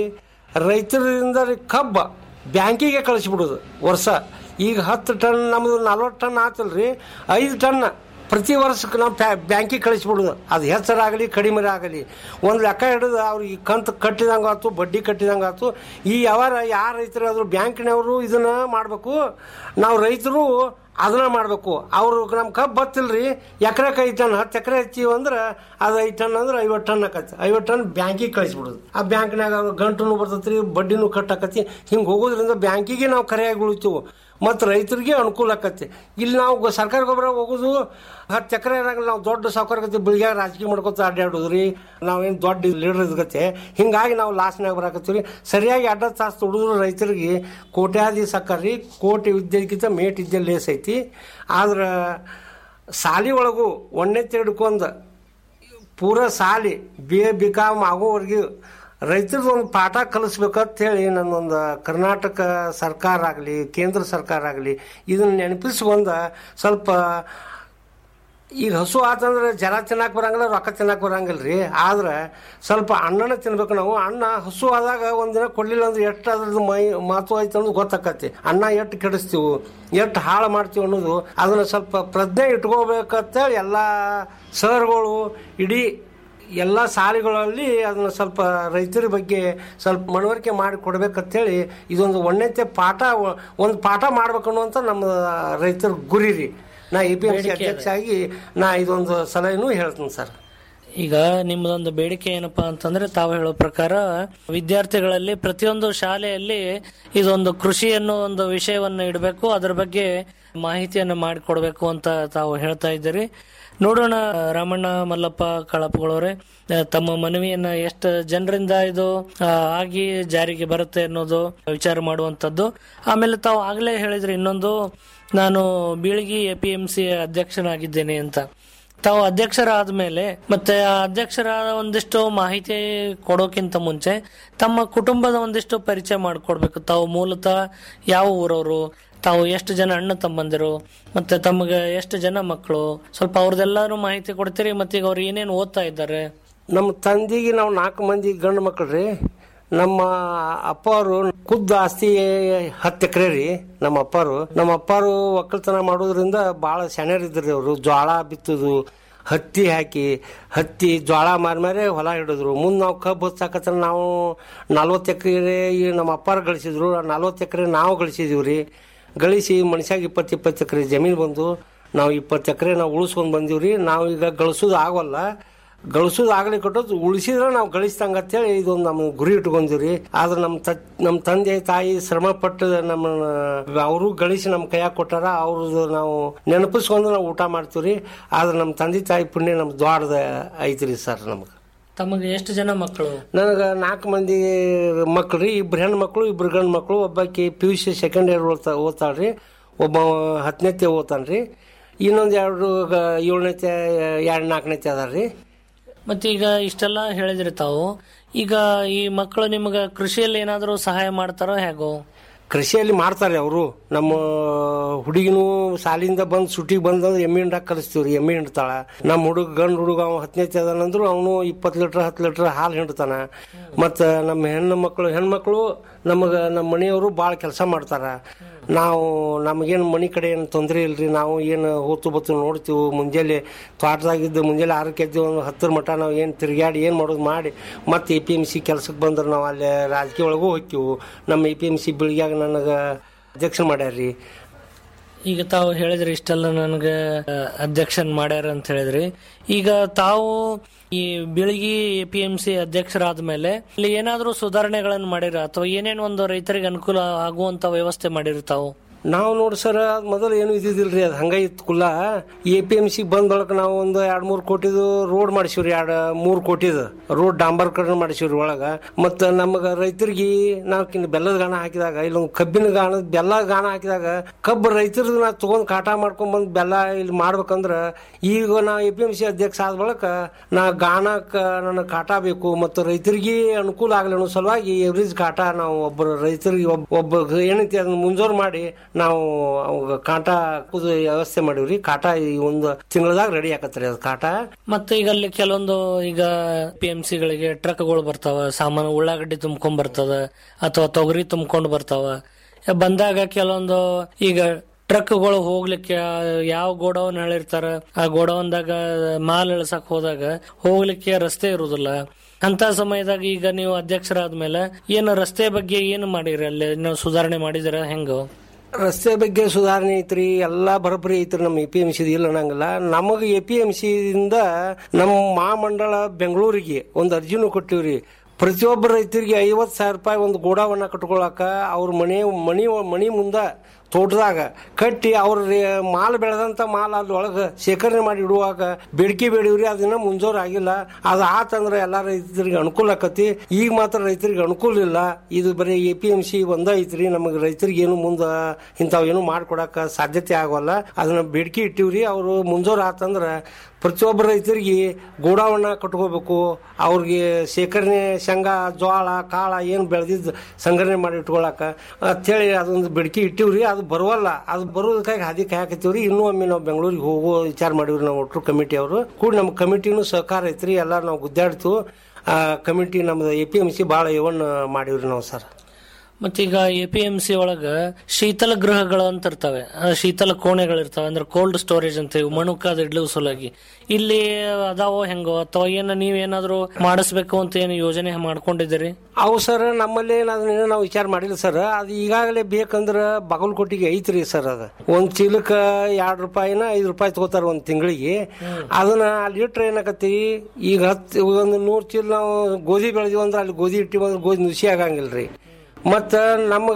S12: ರೈತರಿಂದ ರೀ ಕಬ್ಬ ಬ್ಯಾಂಕಿಗೆ ಕಳಿಸ್ಬಿಡೋದು ವರ್ಷ ಈಗ ಹತ್ತು ಟನ್ ನಮ್ದು ನಲ್ವತ್ತು ಟನ್ ಆತಲ್ರಿ ಐದು ಟನ್ ಪ್ರತಿ ವರ್ಷಕ್ಕೆ ನಾವು ಬ್ಯಾಂಕಿಗೆ ಕಳಿಸ್ಬಿಡೋದು ಅದು ಹೆಚ್ಚರಾಗಲಿ ಕಡಿಮೆ ಆಗಲಿ ಒಂದು ಲೆಕ್ಕ ಹಿಡಿದು ಅವ್ರಿಗೆ ಕಂತು ಕಟ್ಟಿದಂಗೆ ಆಯ್ತು ಬಡ್ಡಿ ಕಟ್ಟಿದಂಗೆ ಆಯ್ತು ಈ ಯಾವಾರ ಯಾರು ರೈತರು ಆದರೂ ಬ್ಯಾಂಕಿನವರು ಇದನ್ನ ಮಾಡಬೇಕು ನಾವು ರೈತರು ಅದನ್ನ ಮಾಡಬೇಕು ಅವರು ನಮ್ಮ ಕಬ್ಬು ಬತ್ತಿಲ್ರಿ ಎಕರೆಕ್ಕೆ ಐದು ಟನ್ ಹತ್ತು ಎಕರೆ ಹಚ್ಚಿವಿ ಅಂದ್ರೆ ಅದು ಐದು ಟನ್ ಅಂದ್ರೆ ಐವತ್ತು ಟನ್ ಆಕತಿ ಐವತ್ತು ಟನ್ ಬ್ಯಾಂಕಿಗೆ ಕಳಿಸ್ಬಿಡೋದು ಆ ಬ್ಯಾಂಕ್ನಾಗ ಗಂಟು ಬರ್ತೈತ್ರಿ ಬಡ್ಡಿನೂ ಕಟ್ಟಾಕತಿ ಹಿಂಗೆ ಹೋಗೋದ್ರಿಂದ ಬ್ಯಾಂಕಿಗೆ ನಾವು ಕರೆಯಾಗಿ ಉಳಿತೀವಿ ಮತ್ತು ರೈತರಿಗೆ ಅನುಕೂಲ ಆಕತಿ ಇಲ್ಲಿ ನಾವು ಗೊ- ಸರ್ಕಾರಿ ಗೊಬ್ಬರ ಹೋಗೋದು ಹತ್ತು ಎಕರೆ ನಾವು ದೊಡ್ಡ ಸಾವುಕಾರಗತಿ ಬೆಳಿಗ್ಗೆ ರಾಜಕೀಯ ಮಾಡ್ಕೊತ ಅಡ್ಡಾಡೋದ್ರಿ ನಾವೇನು ದೊಡ್ಡ ಲೀಡರ್ ಇದ್ಗತ್ತೆ ಹಿಂಗಾಗಿ ನಾವು ಲಾಸ್ನಾಗ ಬರಾಕತ್ತೀವಿ ರೀ ಸರಿಯಾಗಿ ಅಡ್ಡ ತಾಸು ದುಡಿದ್ರು ರೈತರಿಗೆ ಕೋಟ್ಯಾದಿ ಸಕ್ಕರಿ ಕೋಟಿ ವಿದ್ಯೆಗಿಂತ ಮೇಟ್ ಇದ್ದೆ ಲೇಸ್ ಐತಿ ಆದ್ರೆ ಸಾಲಿ ಒಳಗೂ ಒಂದನೇ ಹಿಡ್ಕೊಂಡ್ ಪೂರ ಸಾಲಿ ಬಿ ಎ ಬಿ ಕಾಮ್ ಆಗೋವರೆಗೂ ರೈತರದ್ದು ಒಂದು ಪಾಠ ಕಲಿಸ್ಬೇಕಂತ ಹೇಳಿ ನನ್ನೊಂದು ಕರ್ನಾಟಕ ಸರ್ಕಾರ ಆಗಲಿ ಕೇಂದ್ರ ಸರ್ಕಾರ ಆಗಲಿ ಇದನ್ನ ನೆನಪಿಸ್ಕೊಂಡ ಸ್ವಲ್ಪ ಈಗ ಹಸು ಆತಂದ್ರೆ ಜರ ತಿನ್ನಕ್ಕೆ ಬರಂಗಿಲ್ಲ ರೊಕ್ಕ ತಿನ್ನಕ್ಕೆ ಬರಂಗಿಲ್ಲ ರೀ ಆದ್ರೆ ಸ್ವಲ್ಪ ಅನ್ನನ ತಿನ್ಬೇಕು ನಾವು ಅನ್ನ ಹಸು ಆದಾಗ ಒಂದಿನ ಕೊಡ್ಲಿಲ್ಲ ಅಂದ್ರೆ ಎಷ್ಟು ಅದ್ರದ್ದು ಮೈ ಮಾತು ಐತೆ ಅನ್ನೋದು ಗೊತ್ತಾಕತಿ ಅನ್ನ ಎಷ್ಟು ಕೆಡಿಸ್ತೀವಿ ಎಷ್ಟು ಹಾಳು ಮಾಡ್ತೀವಿ ಅನ್ನೋದು ಅದನ್ನ ಸ್ವಲ್ಪ ಪ್ರಜ್ಞೆ ಇಟ್ಕೋಬೇಕಂತೇಳಿ ಎಲ್ಲ ಸರ್ಗಳು ಇಡೀ ಎಲ್ಲ ಸಾಲಿಗಳಲ್ಲಿ ಅದನ್ನ ಸ್ವಲ್ಪ ರೈತರ ಬಗ್ಗೆ ಸ್ವಲ್ಪ ಮನವರಿಕೆ ಮಾಡಿ ಕೊಡ್ಬೇಕಂತೇಳಿ ಇದೊಂದು ಒಣ್ಣೆತ್ತೆ ಪಾಠ ಒಂದು ಪಾಠ ಮಾಡ್ಬೇಕು ಅನ್ನುವಂಥ ನಮ್ಮ ರೈತರ ಗುರಿ ರೀ ನಾ ಎ ಪಿ ಎಂ ಸಿ
S11: ಬೇಡಿಕೆ
S12: ಅಧ್ಯಕ್ಷ ಆಗಿ ನಾ ಇದೊಂದು ಸಲಹೆನೂ ಹೇಳ್ತೀನಿ ಸರ್
S11: ಈಗ ನಿಮ್ಮದೊಂದು ಬೇಡಿಕೆ ಏನಪ್ಪಾ ಅಂತಂದ್ರೆ ತಾವು ಹೇಳೋ ಪ್ರಕಾರ ವಿದ್ಯಾರ್ಥಿಗಳಲ್ಲಿ ಪ್ರತಿಯೊಂದು ಶಾಲೆಯಲ್ಲಿ ಇದೊಂದು ಕೃಷಿ ಅನ್ನೋ ಒಂದು ವಿಷಯವನ್ನು ಇಡಬೇಕು ಅದರ ಬಗ್ಗೆ ಮಾಹಿತಿಯನ್ನು ಮಾಡಿಕೊಡ್ಬೇಕು ಅಂತ ತಾವು ಹೇಳ್ತಾ ಇದ್ದೀರಿ ನೋಡೋಣ ರಾಮಣ್ಣ ಮಲ್ಲಪ್ಪ ಕಳಪಗಳವರೇ ಆ, ತಮ್ಮ ಮನವಿಯನ್ನ ಎಷ್ಟು ಜನರಿಂದ ಇದು ಆ, ಆಗಿ ಜಾರಿಗೆ ಬರುತ್ತೆ ಅನ್ನೋದು ವಿಚಾರ ಮಾಡುವಂತದ್ದು ಆಮೇಲೆ ತಾವು ಆಗ್ಲೇ ಹೇಳಿದ್ರಿ ಇನ್ನೊಂದು ನಾನು Bilagi A P M C ಅಧ್ಯಕ್ಷನಾಗಿದ್ದೇನೆ ಅಂತ ತಾವು ಅಧ್ಯಕ್ಷರಾದ ಮೇಲೆ ಮತ್ತೆ ಆ ಅಧ್ಯಕ್ಷರಾದ ಒಂದಿಷ್ಟು ಮಾಹಿತಿ ಕೊಡೋಕ್ಕಿಂತ ಮುಂಚೆ ತಮ್ಮ ಕುಟುಂಬದ ಒಂದಿಷ್ಟು ಪರಿಚಯ ಮಾಡಿಕೊಡ್ಬೇಕು ತಾವು ಮೂಲತಃ ಯಾವ ಊರವರು ತಾವು ಎಷ್ಟು ಜನ ಅಣ್ಣ ತಮ್ಮಂದಿರು ಮತ್ತೆ ತಮಗೆ ಎಷ್ಟು ಜನ ಮಕ್ಕಳು ಸ್ವಲ್ಪ ಅವ್ರದ್ದೆಲ್ಲಾರು ಮಾಹಿತಿ ಕೊಡ್ತೀರಿ ಮತ್ತೆ ಈಗ ಅವ್ರು ಏನೇನು ಓದ್ತಾ ಇದ್ದಾರೆ
S12: ನಮ್ಮ ತಂದೆಗೆ ನಾವು ನಾಲ್ಕು ಮಂದಿ ಗಂಡು ಮಕ್ಕಳು ರೀ ನಮ್ಮ ಅಪ್ಪವರು ಖುದ್ದು ಆಸ್ತಿ ಹತ್ತು ಎಕರೆ ರೀ ನಮ್ಮ ಅಪ್ಪರು ನಮ್ಮ ಅಪ್ಪರು ಒಕ್ಕಲ್ತನ ಮಾಡೋದ್ರಿಂದ ಭಾಳ ಸೆಣರಿದ್ರಿ ಅವರು ಜೋಳ ಬಿತ್ತುದು ಹತ್ತಿ ಹಾಕಿ ಹತ್ತಿ ಜೋಳ ಮಾರ್ಮಾರೆ ಹೊಲ ಹಿಡಿದ್ರು ಮುಂದೆ ನಾವು ಕಬ್ಬು ಹಚ್ಚಾಕತ್ರ ನಾವು ನಲ್ವತ್ತು ಎಕರೆ ನಮ್ಮ ಅಪ್ಪಾರು ಗಳಿಸಿದ್ರು ನಲ್ವತ್ತು ಎಕರೆ ನಾವು ಗಳಿಸಿದೀವಿ ರೀ ಗಳಿಸಿ ಮನುಷ್ಯಾಗ ಇಪ್ಪತ್ತು ಇಪ್ಪತ್ತು ಎಕರೆ ಜಮೀನು ಬಂದು ನಾವು ಇಪ್ಪತ್ತು ಎಕರೆ ನಾವು ಉಳಿಸ್ಕೊಂಡು ಬಂದೀವಿ ರೀ ನಾವು ಈಗ ಗಳಿಸೋದು ಆಗೋಲ್ಲ ಗಳಿಸೋದು ಆಗಲಿ ಕೊಟ್ಟದ್ದು ಉಳಿಸಿದ್ರೆ ನಾವು ಗಳಿಸ್ತಂಗ ಅಂತೇಳಿ ಇದೊಂದು ನಮ್ಮ ಗುರಿ ಇಟ್ಕೊಂಡಿವ್ರಿ ಆದ್ರೆ ನಮ್ಮ ತ ನಮ್ಮ ತಂದೆ ತಾಯಿ ಶ್ರಮ ಪಟ್ಟು ನಮ್ಮ ಅವರು ಗಳಿಸಿ ನಮ್ಮ ಕೈಯಾಗ ಕೊಟ್ಟಾರ ಅವ್ರದ್ದು ನಾವು ನೆನಪಿಸ್ಕೊಂಡು ನಾವು ಊಟ ಮಾಡ್ತೀವ್ರಿ ಆದ್ರೆ ನಮ್ಮ ತಂದೆ ತಾಯಿ ಪುಣ್ಯ ನಮ್ಮ ದ್ವಾರದ ಐತ್ರಿ ಸರ್ ನಮ್ಗೆ
S11: ತಮಗೆ ಎಷ್ಟು ಜನ ಮಕ್ಕಳು
S12: ನನಗೆ ನಾಲ್ಕು ಮಂದಿ ಮಕ್ಳು ರೀ ಇಬ್ರು ಹೆಣ್ಣು ಮಕ್ಕಳು ಇಬ್ರು ಗಂಡು ಮಕ್ಕಳು ಒಬ್ಬಾಕಿ P U C second year ಓದ್ತಾ ಓದ್ತಾಳ್ರಿ ಒಬ್ಬ ಹತ್ತನೇತೆ ಓದ್ತಾನ್ರಿ ಇನ್ನೊಂದು ಎರಡು ಏಳನೇತೆ ಎರಡು ನಾಲ್ಕನೇತೆ ಅದಾರ್ರಿ
S11: ಮತ್ತೀಗ ಇಷ್ಟೆಲ್ಲ ಹೇಳಿದ್ರಿ ತಾವು ಈಗ ಈ ಮಕ್ಕಳು ನಿಮ್ಗ ಕೃಷಿಯಲ್ಲಿ ಏನಾದರೂ ಸಹಾಯ ಮಾಡ್ತಾರೋ ಹೇಗೋ
S12: ಕೃಷಿಯಲ್ಲಿ ಮಾಡ್ತಾರೆ ಅವರು ನಮ್ಮ ಹುಡುಗಿನೂ ಸಾಲಿಂದ ಬಂದು ಸುಟಿಗೆ ಬಂದಂದ್ರೆ ಎಮ್ಮೆ ಹಿಂಡಾಕ್ ಕಲಿಸ್ತೀವ್ರಿ ಎಮ್ಮೆ ಹಿಂಡ್ತಾಳ ನಮ್ಮ ಹುಡುಗ ಗಂಡು ಹುಡುಗ ಅವ ಹತ್ತನೇ ಅದಾನಂದ್ರು ಅವನು ಇಪ್ಪತ್ತು ಲೀಟ್ರ್ ಹತ್ತು ಲೀಟ್ರ್ ಹಾಲು ಹಿಂಡ್ತಾನ ಮತ್ತು ನಮ್ಮ ಹೆಣ್ಣು ಮಕ್ಕಳು ಹೆಣ್ಮಕ್ಳು ನಮಗೆ ನಮ್ಮ ಮನೆಯವರು ಭಾಳ ಕೆಲಸ ಮಾಡ್ತಾರ ನಾವು ನಮಗೇನು ಮನೆ ಕಡೆ ಏನು ತೊಂದರೆ ಇಲ್ರಿ ನಾವು ಏನು ಹೊತ್ತು ಬತ್ತು ನೋಡ್ತೀವಿ ಮುಂಜಾನೆ ತೋಟದಾಗಿದ್ದು ಮುಂಜಾನೆ ಆರಕ್ಕೆ ಎದ್ದು ಒಂದು ಹತ್ತರ ಮಟ್ಟ ನಾವು ಏನು ತಿರುಗಾಡಿ ಏನು ಮಾಡೋದು ಮಾಡಿ ಮತ್ತೆ ಎ ಪಿ ಎಮ್ ಸಿ ಕೆಲ್ಸಕ್ಕೆ ಬಂದ್ರೆ ನಾವು ಅಲ್ಲಿ ರಾಜಕೀಯ ಒಳಗೂ ಹೋಗ್ತೀವಿ ನಮ್ಮ ಎ ಪಿ ಎಮ್ ಸಿ ಬೆಳಿಗ್ಯಾಗ ನನಗೆ ಅಧ್ಯಕ್ಷ ಮಾಡ್ಯಾರ್ರಿ
S11: ಈಗ ತಾವು ಹೇಳಿದ್ರಿ ಇಷ್ಟೆಲ್ಲ ನನಗೆ ಅಧ್ಯಕ್ಷನ್ ಮಾಡ್ಯಾರ ಅಂತ ಹೇಳಿದ್ರಿ ಈಗ ತಾವು ಈ ಬೆಳಗಿ ಎ ಪಿ ಎಂ ಸಿ ಅಧ್ಯಕ್ಷರಾದ ಮೇಲೆ ಇಲ್ಲಿ ಏನಾದರೂ ಸುಧಾರಣೆಗಳನ್ನು ಮಾಡಿರ ಅಥವಾ ಏನೇನು ಒಂದು ರೈತರಿಗೆ ಅನುಕೂಲ ಆಗುವಂತ ವ್ಯವಸ್ಥೆ ಮಾಡಿರಿ ತಾವು
S12: ನಾವು ನೋಡಿ ಸರ್ ಅದ್ ಮೊದಲು ಏನು ಇದ್ದಿದ್ದಿಲ್ರಿ ಅದು ಹಂಗ ಇತ್ತು ಕುಲ್ಲ ಎ ಪಿ ಎಮ್ ಸಿ ಬಂದೊಳಗೆ ನಾವು ಒಂದು ಎರಡು ಮೂರು ಕೋಟಿದು ರೋಡ್ ಮಾಡಿಸಿವ್ರಿ ಎರಡು ಮೂರು ಕೋಟಿದು ರೋಡ್ ಡಾಂಬರ್ಕರಣ ಮಾಡಿಸಿವ್ರಿ ಒಳಗ ಮತ್ತು ನಮಗೆ ರೈತರಿಗೆ ನಾವು ಕಿನ್ನ ಬೆಲ್ಲದ ಗಾಣ ಹಾಕಿದಾಗ ಇಲ್ಲೊಂದು ಕಬ್ಬಿನ ಗಾಣ ಬೆಲ್ಲ ಗಾಣ ಹಾಕಿದಾಗ ಕಬ್ಬು ರೈತರದ್ದು ನಾ ತೊಗೊಂಡು ಕಾಟ ಮಾಡ್ಕೊಂಡ್ ಬಂದು ಬೆಲ್ಲ ಇಲ್ಲಿ ಮಾಡ್ಬೇಕಂದ್ರ ಈಗ ನಾ ಎ ಪಿ ಎಮ್ ಸಿ ಅಧ್ಯಕ್ಷ ಆದ ಬಳಿಕ ನಾ ಗಾಣಕ್ಕೆ ನನಗೆ ಕಾಟ ಬೇಕು ಮತ್ತು ರೈತರಿಗೆ ಅನುಕೂಲ ಆಗಲಿ ಅನ್ನೋ ಸಲುವಾಗಿ ಎವ್ರೇಜ್ ಕಾಟ ನಾವು ಒಬ್ಬರು ರೈತರಿಗೆ ಒಬ್ಬ ಒಬ್ಬ ಏನೈತಿ ಅದನ್ನ ಮುಂಜೋರು ಮಾಡಿ ನಾವು ಅವಾಗ ಕಾಟ ಹಾಕುದು ವ್ಯವಸ್ಥೆ ಮಾಡಿವ್ರಿ ಕಾಟ ಈ ಒಂದು ತಿಂಗಳದಾಗ ರೆಡಿ ಆಕತ್ರಿ ಅದು ಕಾಟ
S11: ಮತ್ತೆ ಈಗ ಅಲ್ಲಿ ಕೆಲವೊಂದು ಈಗ ಪಿ ಎಂ ಸಿಗಳಿಗೆ ಟ್ರಕ್ಗಳು ಬರ್ತಾವ ಸಾಮಾನು ಉಳ್ಳಾಗಡ್ಡಿ ತುಂಬ್ಕೊಂಡ್ ಬರ್ತದ ಅಥವಾ ತೊಗರಿ ತುಂಬ್ಕೊಂಡು ಬರ್ತಾವ ಬಂದಾಗ ಕೆಲವೊಂದು ಈಗ ಟ್ರಕ್ಗಳು ಹೋಗ್ಲಿಕ್ಕೆ ಯಾವ ಗೋಡೌನ್ ಹೇಳಿರ್ತಾರ ಆ ಗೋಡೌನ್ದಾಗ ಮಾಲ್ ಇಳ್ಸಕ್ ಹೋದಾಗ ಹೋಗ್ಲಿಕ್ಕೆ ರಸ್ತೆ ಇರುದಿಲ್ಲ ಅಂತ ಸಮಯದಾಗ ಈಗ ನೀವು ಅಧ್ಯಕ್ಷರಾದ್ಮೇಲೆ ಏನು ರಸ್ತೆ ಬಗ್ಗೆ ಏನು ಮಾಡಿರಿ ಅಲ್ಲಿ ನೀವು ಸುಧಾರಣೆ ಮಾಡಿದಿರ ಹೆಂಗ
S12: ರಸ್ತೆ ಬಗ್ಗೆ ಸುಧಾರಣೆ ಐತ್ರಿ ಎಲ್ಲಾ ಬರೋಬ್ಬರಿ ಐತ್ರಿ ನಮ್ಮ ಎ ಪಿ ಎಂ ಸಿ ಇಲ್ಲ ಅನ್ನಂಗಿಲ್ಲ ನಮಗೆ ಎ ಪಿ ಎಂ ಸಿಯಿಂದ ನಮ್ಮ ಮಹಾಮಂಡಳ ಬೆಂಗಳೂರಿಗೆ ಒಂದು ಅರ್ಜಿನೂ ಕೊಟ್ಟಿವ್ರಿ ಪ್ರತಿಯೊಬ್ಬ ರೈತರಿಗೆ ಐವತ್ತು ಸಾವಿರ ರೂಪಾಯಿ ಒಂದು ಗೋಡಾವನ್ನ ಕಟ್ಕೊಳಕ ಅವ್ರ ಮನೆ ಮನಿ ಮನಿ ಮುಂದ ತೋಟದಾಗ ಕಟ್ಟಿ ಅವ್ರ ರೇ- ಮಾಲ್ ಬೆಳೆದಂತ ಮಾಲ್ ಅಲ್ಲಿ ಒಳಗೆ ಶೇಖರಣೆ ಮಾಡಿ ಇಡುವಾಗ ಬೇಡಿಕೆ ಬೇಡಿವ್ರಿ ಅದನ್ನ ಮುಂಜೋರ್ ಆಗಿಲ್ಲ ಅದು ಆತಂದ್ರೆ ಎಲ್ಲಾ ರೈತರಿಗೆ ಅನುಕೂಲ ಆಕತಿ ಈಗ ಮಾತ್ರ ರೈತರಿಗೆ ಅನುಕೂಲ ಇಲ್ಲ ಇದು ಬರೀ ಎ ಪಿ ಎಂ ಸಿ ಒಂದ ಐತ್ರಿ ನಮಗೆ ರೈತರಿಗೆ ಏನು ಮುಂದ ಇಂಥವ್ ಏನು ಮಾಡ್ಕೊಡಕ ಸಾಧ್ಯತೆ ಆಗೋಲ್ಲ ಅದನ್ನ ಬೇಡಿಕೆ ಇಟ್ಟಿವ್ರಿ ಅವರು ಮುಂಜೋರ್ ಆತಂದ್ರ ಪ್ರತಿಯೊಬ್ಬ ರೈತರಿಗೆ ಗೋಡಾವನ್ನ ಕಟ್ಕೋಬೇಕು ಅವ್ರಿಗೆ ಶೇಖರಣೆ ಶೇಂಗಾ ಜೋಳ ಕಾಳ ಏನು ಬೆಳೆದಿದ್ದು ಸಂಗ್ರಹಣೆ ಮಾಡಿ ಇಟ್ಕೊಳಕ ಅಂತೇಳಿ ಅದೊಂದು ಬೇಡಿಕೆ ಇಟ್ಟಿವ್ರಿ ಅದು ಬರುವಲ್ಲ ಅದು ಬರೋದಕ್ಕಾಗಿ ಹಾದಿ ಕಾಯಕತ್ತೀವ್ರಿ ಇನ್ನೂ ಒಮ್ಮೆ ನಾವು ಬೆಂಗಳೂರಿಗೆ ಹೋಗೋ ವಿಚಾರ ಮಾಡಿವ್ರಿ ನಾವು ಒಟ್ಟರು ಕಮಿಟಿ ಅವರು ಕೂಡ ನಮ್ಮ ಕಮಿಟಿನೂ ಸಹಕಾರ ಐತ್ರಿ ಎಲ್ಲ ನಾವು ಗುದ್ದಾಡ್ತು ಆ ಕಮಿಟಿ ನಮ್ದು ಎ ಪಿ ಎಂ ಸಿ ಭಾಳ ಇವನ್ ಮಾಡಿವ್ರಿ ನಾವು ಸರ್
S11: ಮತ್ತೀಗ ಎ ಪಿ ಎಂ ಸಿ ಒಳಗ ಶೀತಲ ಗೃಹಗಳು ಅಂತ ಇರ್ತವೆ ಆ ಶೀತಲ ಕೋಣೆಗಳು ಇರ್ತವೆ ಅಂದ್ರೆ ಕೋಲ್ಡ್ ಸ್ಟೋರೇಜ್ ಅಂತ ಇವು ಮಣುಕಾದ ಇಡ್ಲು ಸಲುವಾಗಿ ಇಲ್ಲಿ ಅದಾವೋ ಹೆಂಗೋ ಅಥವಾ ಏನ ನೀವೇನಾದ್ರೂ ಮಾಡಿಸ್ಬೇಕು ಅಂತ ಏನು ಯೋಜನೆ ಮಾಡ್ಕೊಂಡಿದ್ದೀರಿ
S12: ಅವು ಸರ್ ನಮ್ಮಲ್ಲಿ ಅದನ್ನ ನಾವು ವಿಚಾರ ಮಾಡಿಲ್ಲ ಸರ್ ಅದು ಈಗಾಗಲೇ ಬೇಕಂದ್ರ ಬಾಗಲಕೋಟಿಗೆ ಐತ್ರಿ ಸರ್ ಅದು ಒಂದ್ ಚೀಲಕ್ಕ ಎರಡ್ ರೂಪಾಯಿನ ಐದು ರೂಪಾಯಿ ತಗೋತಾರ ಒಂದ್ ತಿಂಗಳಿಗೆ ಅದನ್ನ ಅಲ್ಲಿ ಇಟ್ರೆ ಏನಾಕತಿ ಈಗ ಹತ್ತು ಒಂದು ನೂರ್ ಚೀಲ ನಾವು ಗೋಧಿ ಬೆಳೆದಿವಿ ಅಂದ್ರೆ ಅಲ್ಲಿ ಗೋಧಿ ಇಟ್ಟಿವಿ ಅಂದ್ರೆ ಗೋಧಿ ನುಸಿ ಆಗಂಗಿಲ್ರಿ ಮತ್ತ ನಮಗ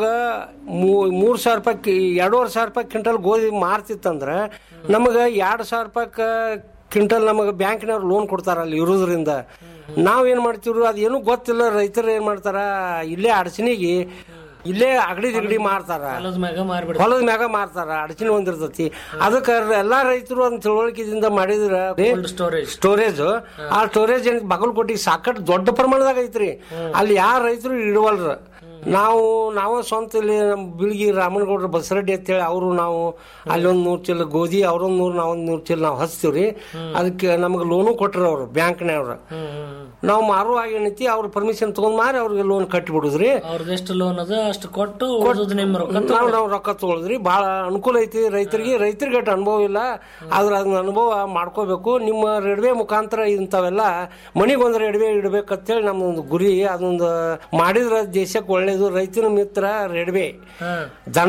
S12: ಮೂ- ಮೂರ್ ಸಾವಿರ ರೂಪಾಯಿ ಕಿ- ಎರಡೂವರೆ ಸಾವಿರ ರೂಪಾಯಿ ಕ್ವಿಂಟಲ್ ಗೋಧಿ ಮಾರ್ತಿತ್ತಂದ್ರ ನಮಗ ಎರಡ್ ಸಾವಿರ ರೂಪಾಯಿ ಕ್ವಿಂಟಲ್ ನಮಗೆ ಬ್ಯಾಂಕಿನವ್ರು ಲೋನ್ ಕೊಡ್ತಾರ ಅಲ್ಲಿ ಇರೋದ್ರಿಂದ ನಾವೇನ್ ಮಾಡ್ತೀವ್ರಿ ಅದೇನು ಗೊತ್ತಿಲ್ಲ ರೈತರು ಏನ್ ಮಾಡ್ತಾರ ಇಲ್ಲೇ ಅಡಚಣಿಗೆ ಇಲ್ಲೇ ಅಗಡಿ ದಿಗಡಿ ಮಾರ್ತಾರ
S11: ಹೊಲದ ಮ್ಯಾಗ ಮಾರ್ಬಿಡ
S12: ಹೊಲದ ಮ್ಯಾಗ ಮಾರ್ತಾರ ಅಡಚಣೆ ಒಂದಿರ್ತತಿ ಅದಕ್ಕೆ ಎಲ್ಲಾ ರೈತರು ಅದನ್ನ ತಿಳುವಳಿಕೆದಿಂದ ಮಾಡಿದ್ರ
S11: ಸ್ಟೋರೇಜ್
S12: ಸ್ಟೋರೇಜ್ ಆ ಸ್ಟೋರೇಜ್ ಏನ್ ಬಾಗಲಕೋಟೆ ಸಾಕಷ್ಟು ದೊಡ್ಡ ಪ್ರಮಾಣದಾಗ ಐತ್ರಿ ಅಲ್ಲಿ ಯಾರ ರೈತರು ಇಡವಲ್ರ ನಾವು ನಾವು ಸ್ವಂತ ಇಲ್ಲಿ ನಮ್ಮ ಬಿಳಿಗಿ ರಾಮನಗೌಡ್ರ ಬಸರೆಡ್ಡಿ ಅಂತೇಳಿ ಅವರು ನಾವು ಅಲ್ಲೊಂದ್ ನೂರ್ ಚೀಲ ಗೋಧಿ ಅವ್ರೊಂದ್ ನೂರ್ ನಾವೊಂದ್ ನೂರ್ ಚೀಲ ನಾವು ಹಚ್ತೀವ್ರಿ ಅದಕ್ಕೆ ನಮಗೆ ಲೋನು ಕೊಟ್ರ ಅವ್ರು ಬ್ಯಾಂಕ್ನವ್ರ ನಾವು ಮಾರುವಾಗ ಏನೈತಿ ಅವ್ರ ಪರ್ಮಿಷನ್ ತಗೊಂಡ್ ಮಾರಿ ಅವ್ರಿಗೆ ಲೋನ್ ಕಟ್ಟಿ ಬಿಡುದ್ರಿ
S11: ಅವ್ರದ್ದು ಎಷ್ಟು ಲೋನ್ ಅದ ಅಷ್ಟು ಕೊಟ್ಟು ಉಳ್ದದ್ದು ನಿಮ್ಮ ರೊಕ್ಕ
S12: ನಾವು ನಾವು ರೊಕ್ಕ ತಗೊಳಿದ್ರಿ ಬಹಳ ಅನುಕೂಲ ಐತಿ ರೈತರಿಗೆ ರೈತರಿಗೆ ಅಷ್ಟು ಅನುಭವ ಇಲ್ಲ ಆದ್ರೆ ಅದನ್ನ ಅನುಭವ ಮಾಡ್ಕೋಬೇಕು ನಿಮ್ಮ ರೆಡ್ವೆ ಮುಖಾಂತರ ಇಂಥವೆಲ್ಲ ಮನಿಗೊಂದು ರೆಡ್ವೆ ಇಡ್ಬೇಕಂತೇಳಿ ನಮ್ಮೊಂದು ಗುರಿ ಅದೊಂದು ಮಾಡಿದ್ರ ದೇಶಕ್ಕೆ ಒಳ್ಳೇದು ರೈತನ ಮಿತ್ರ ರೆಡ್ವೆ ದನ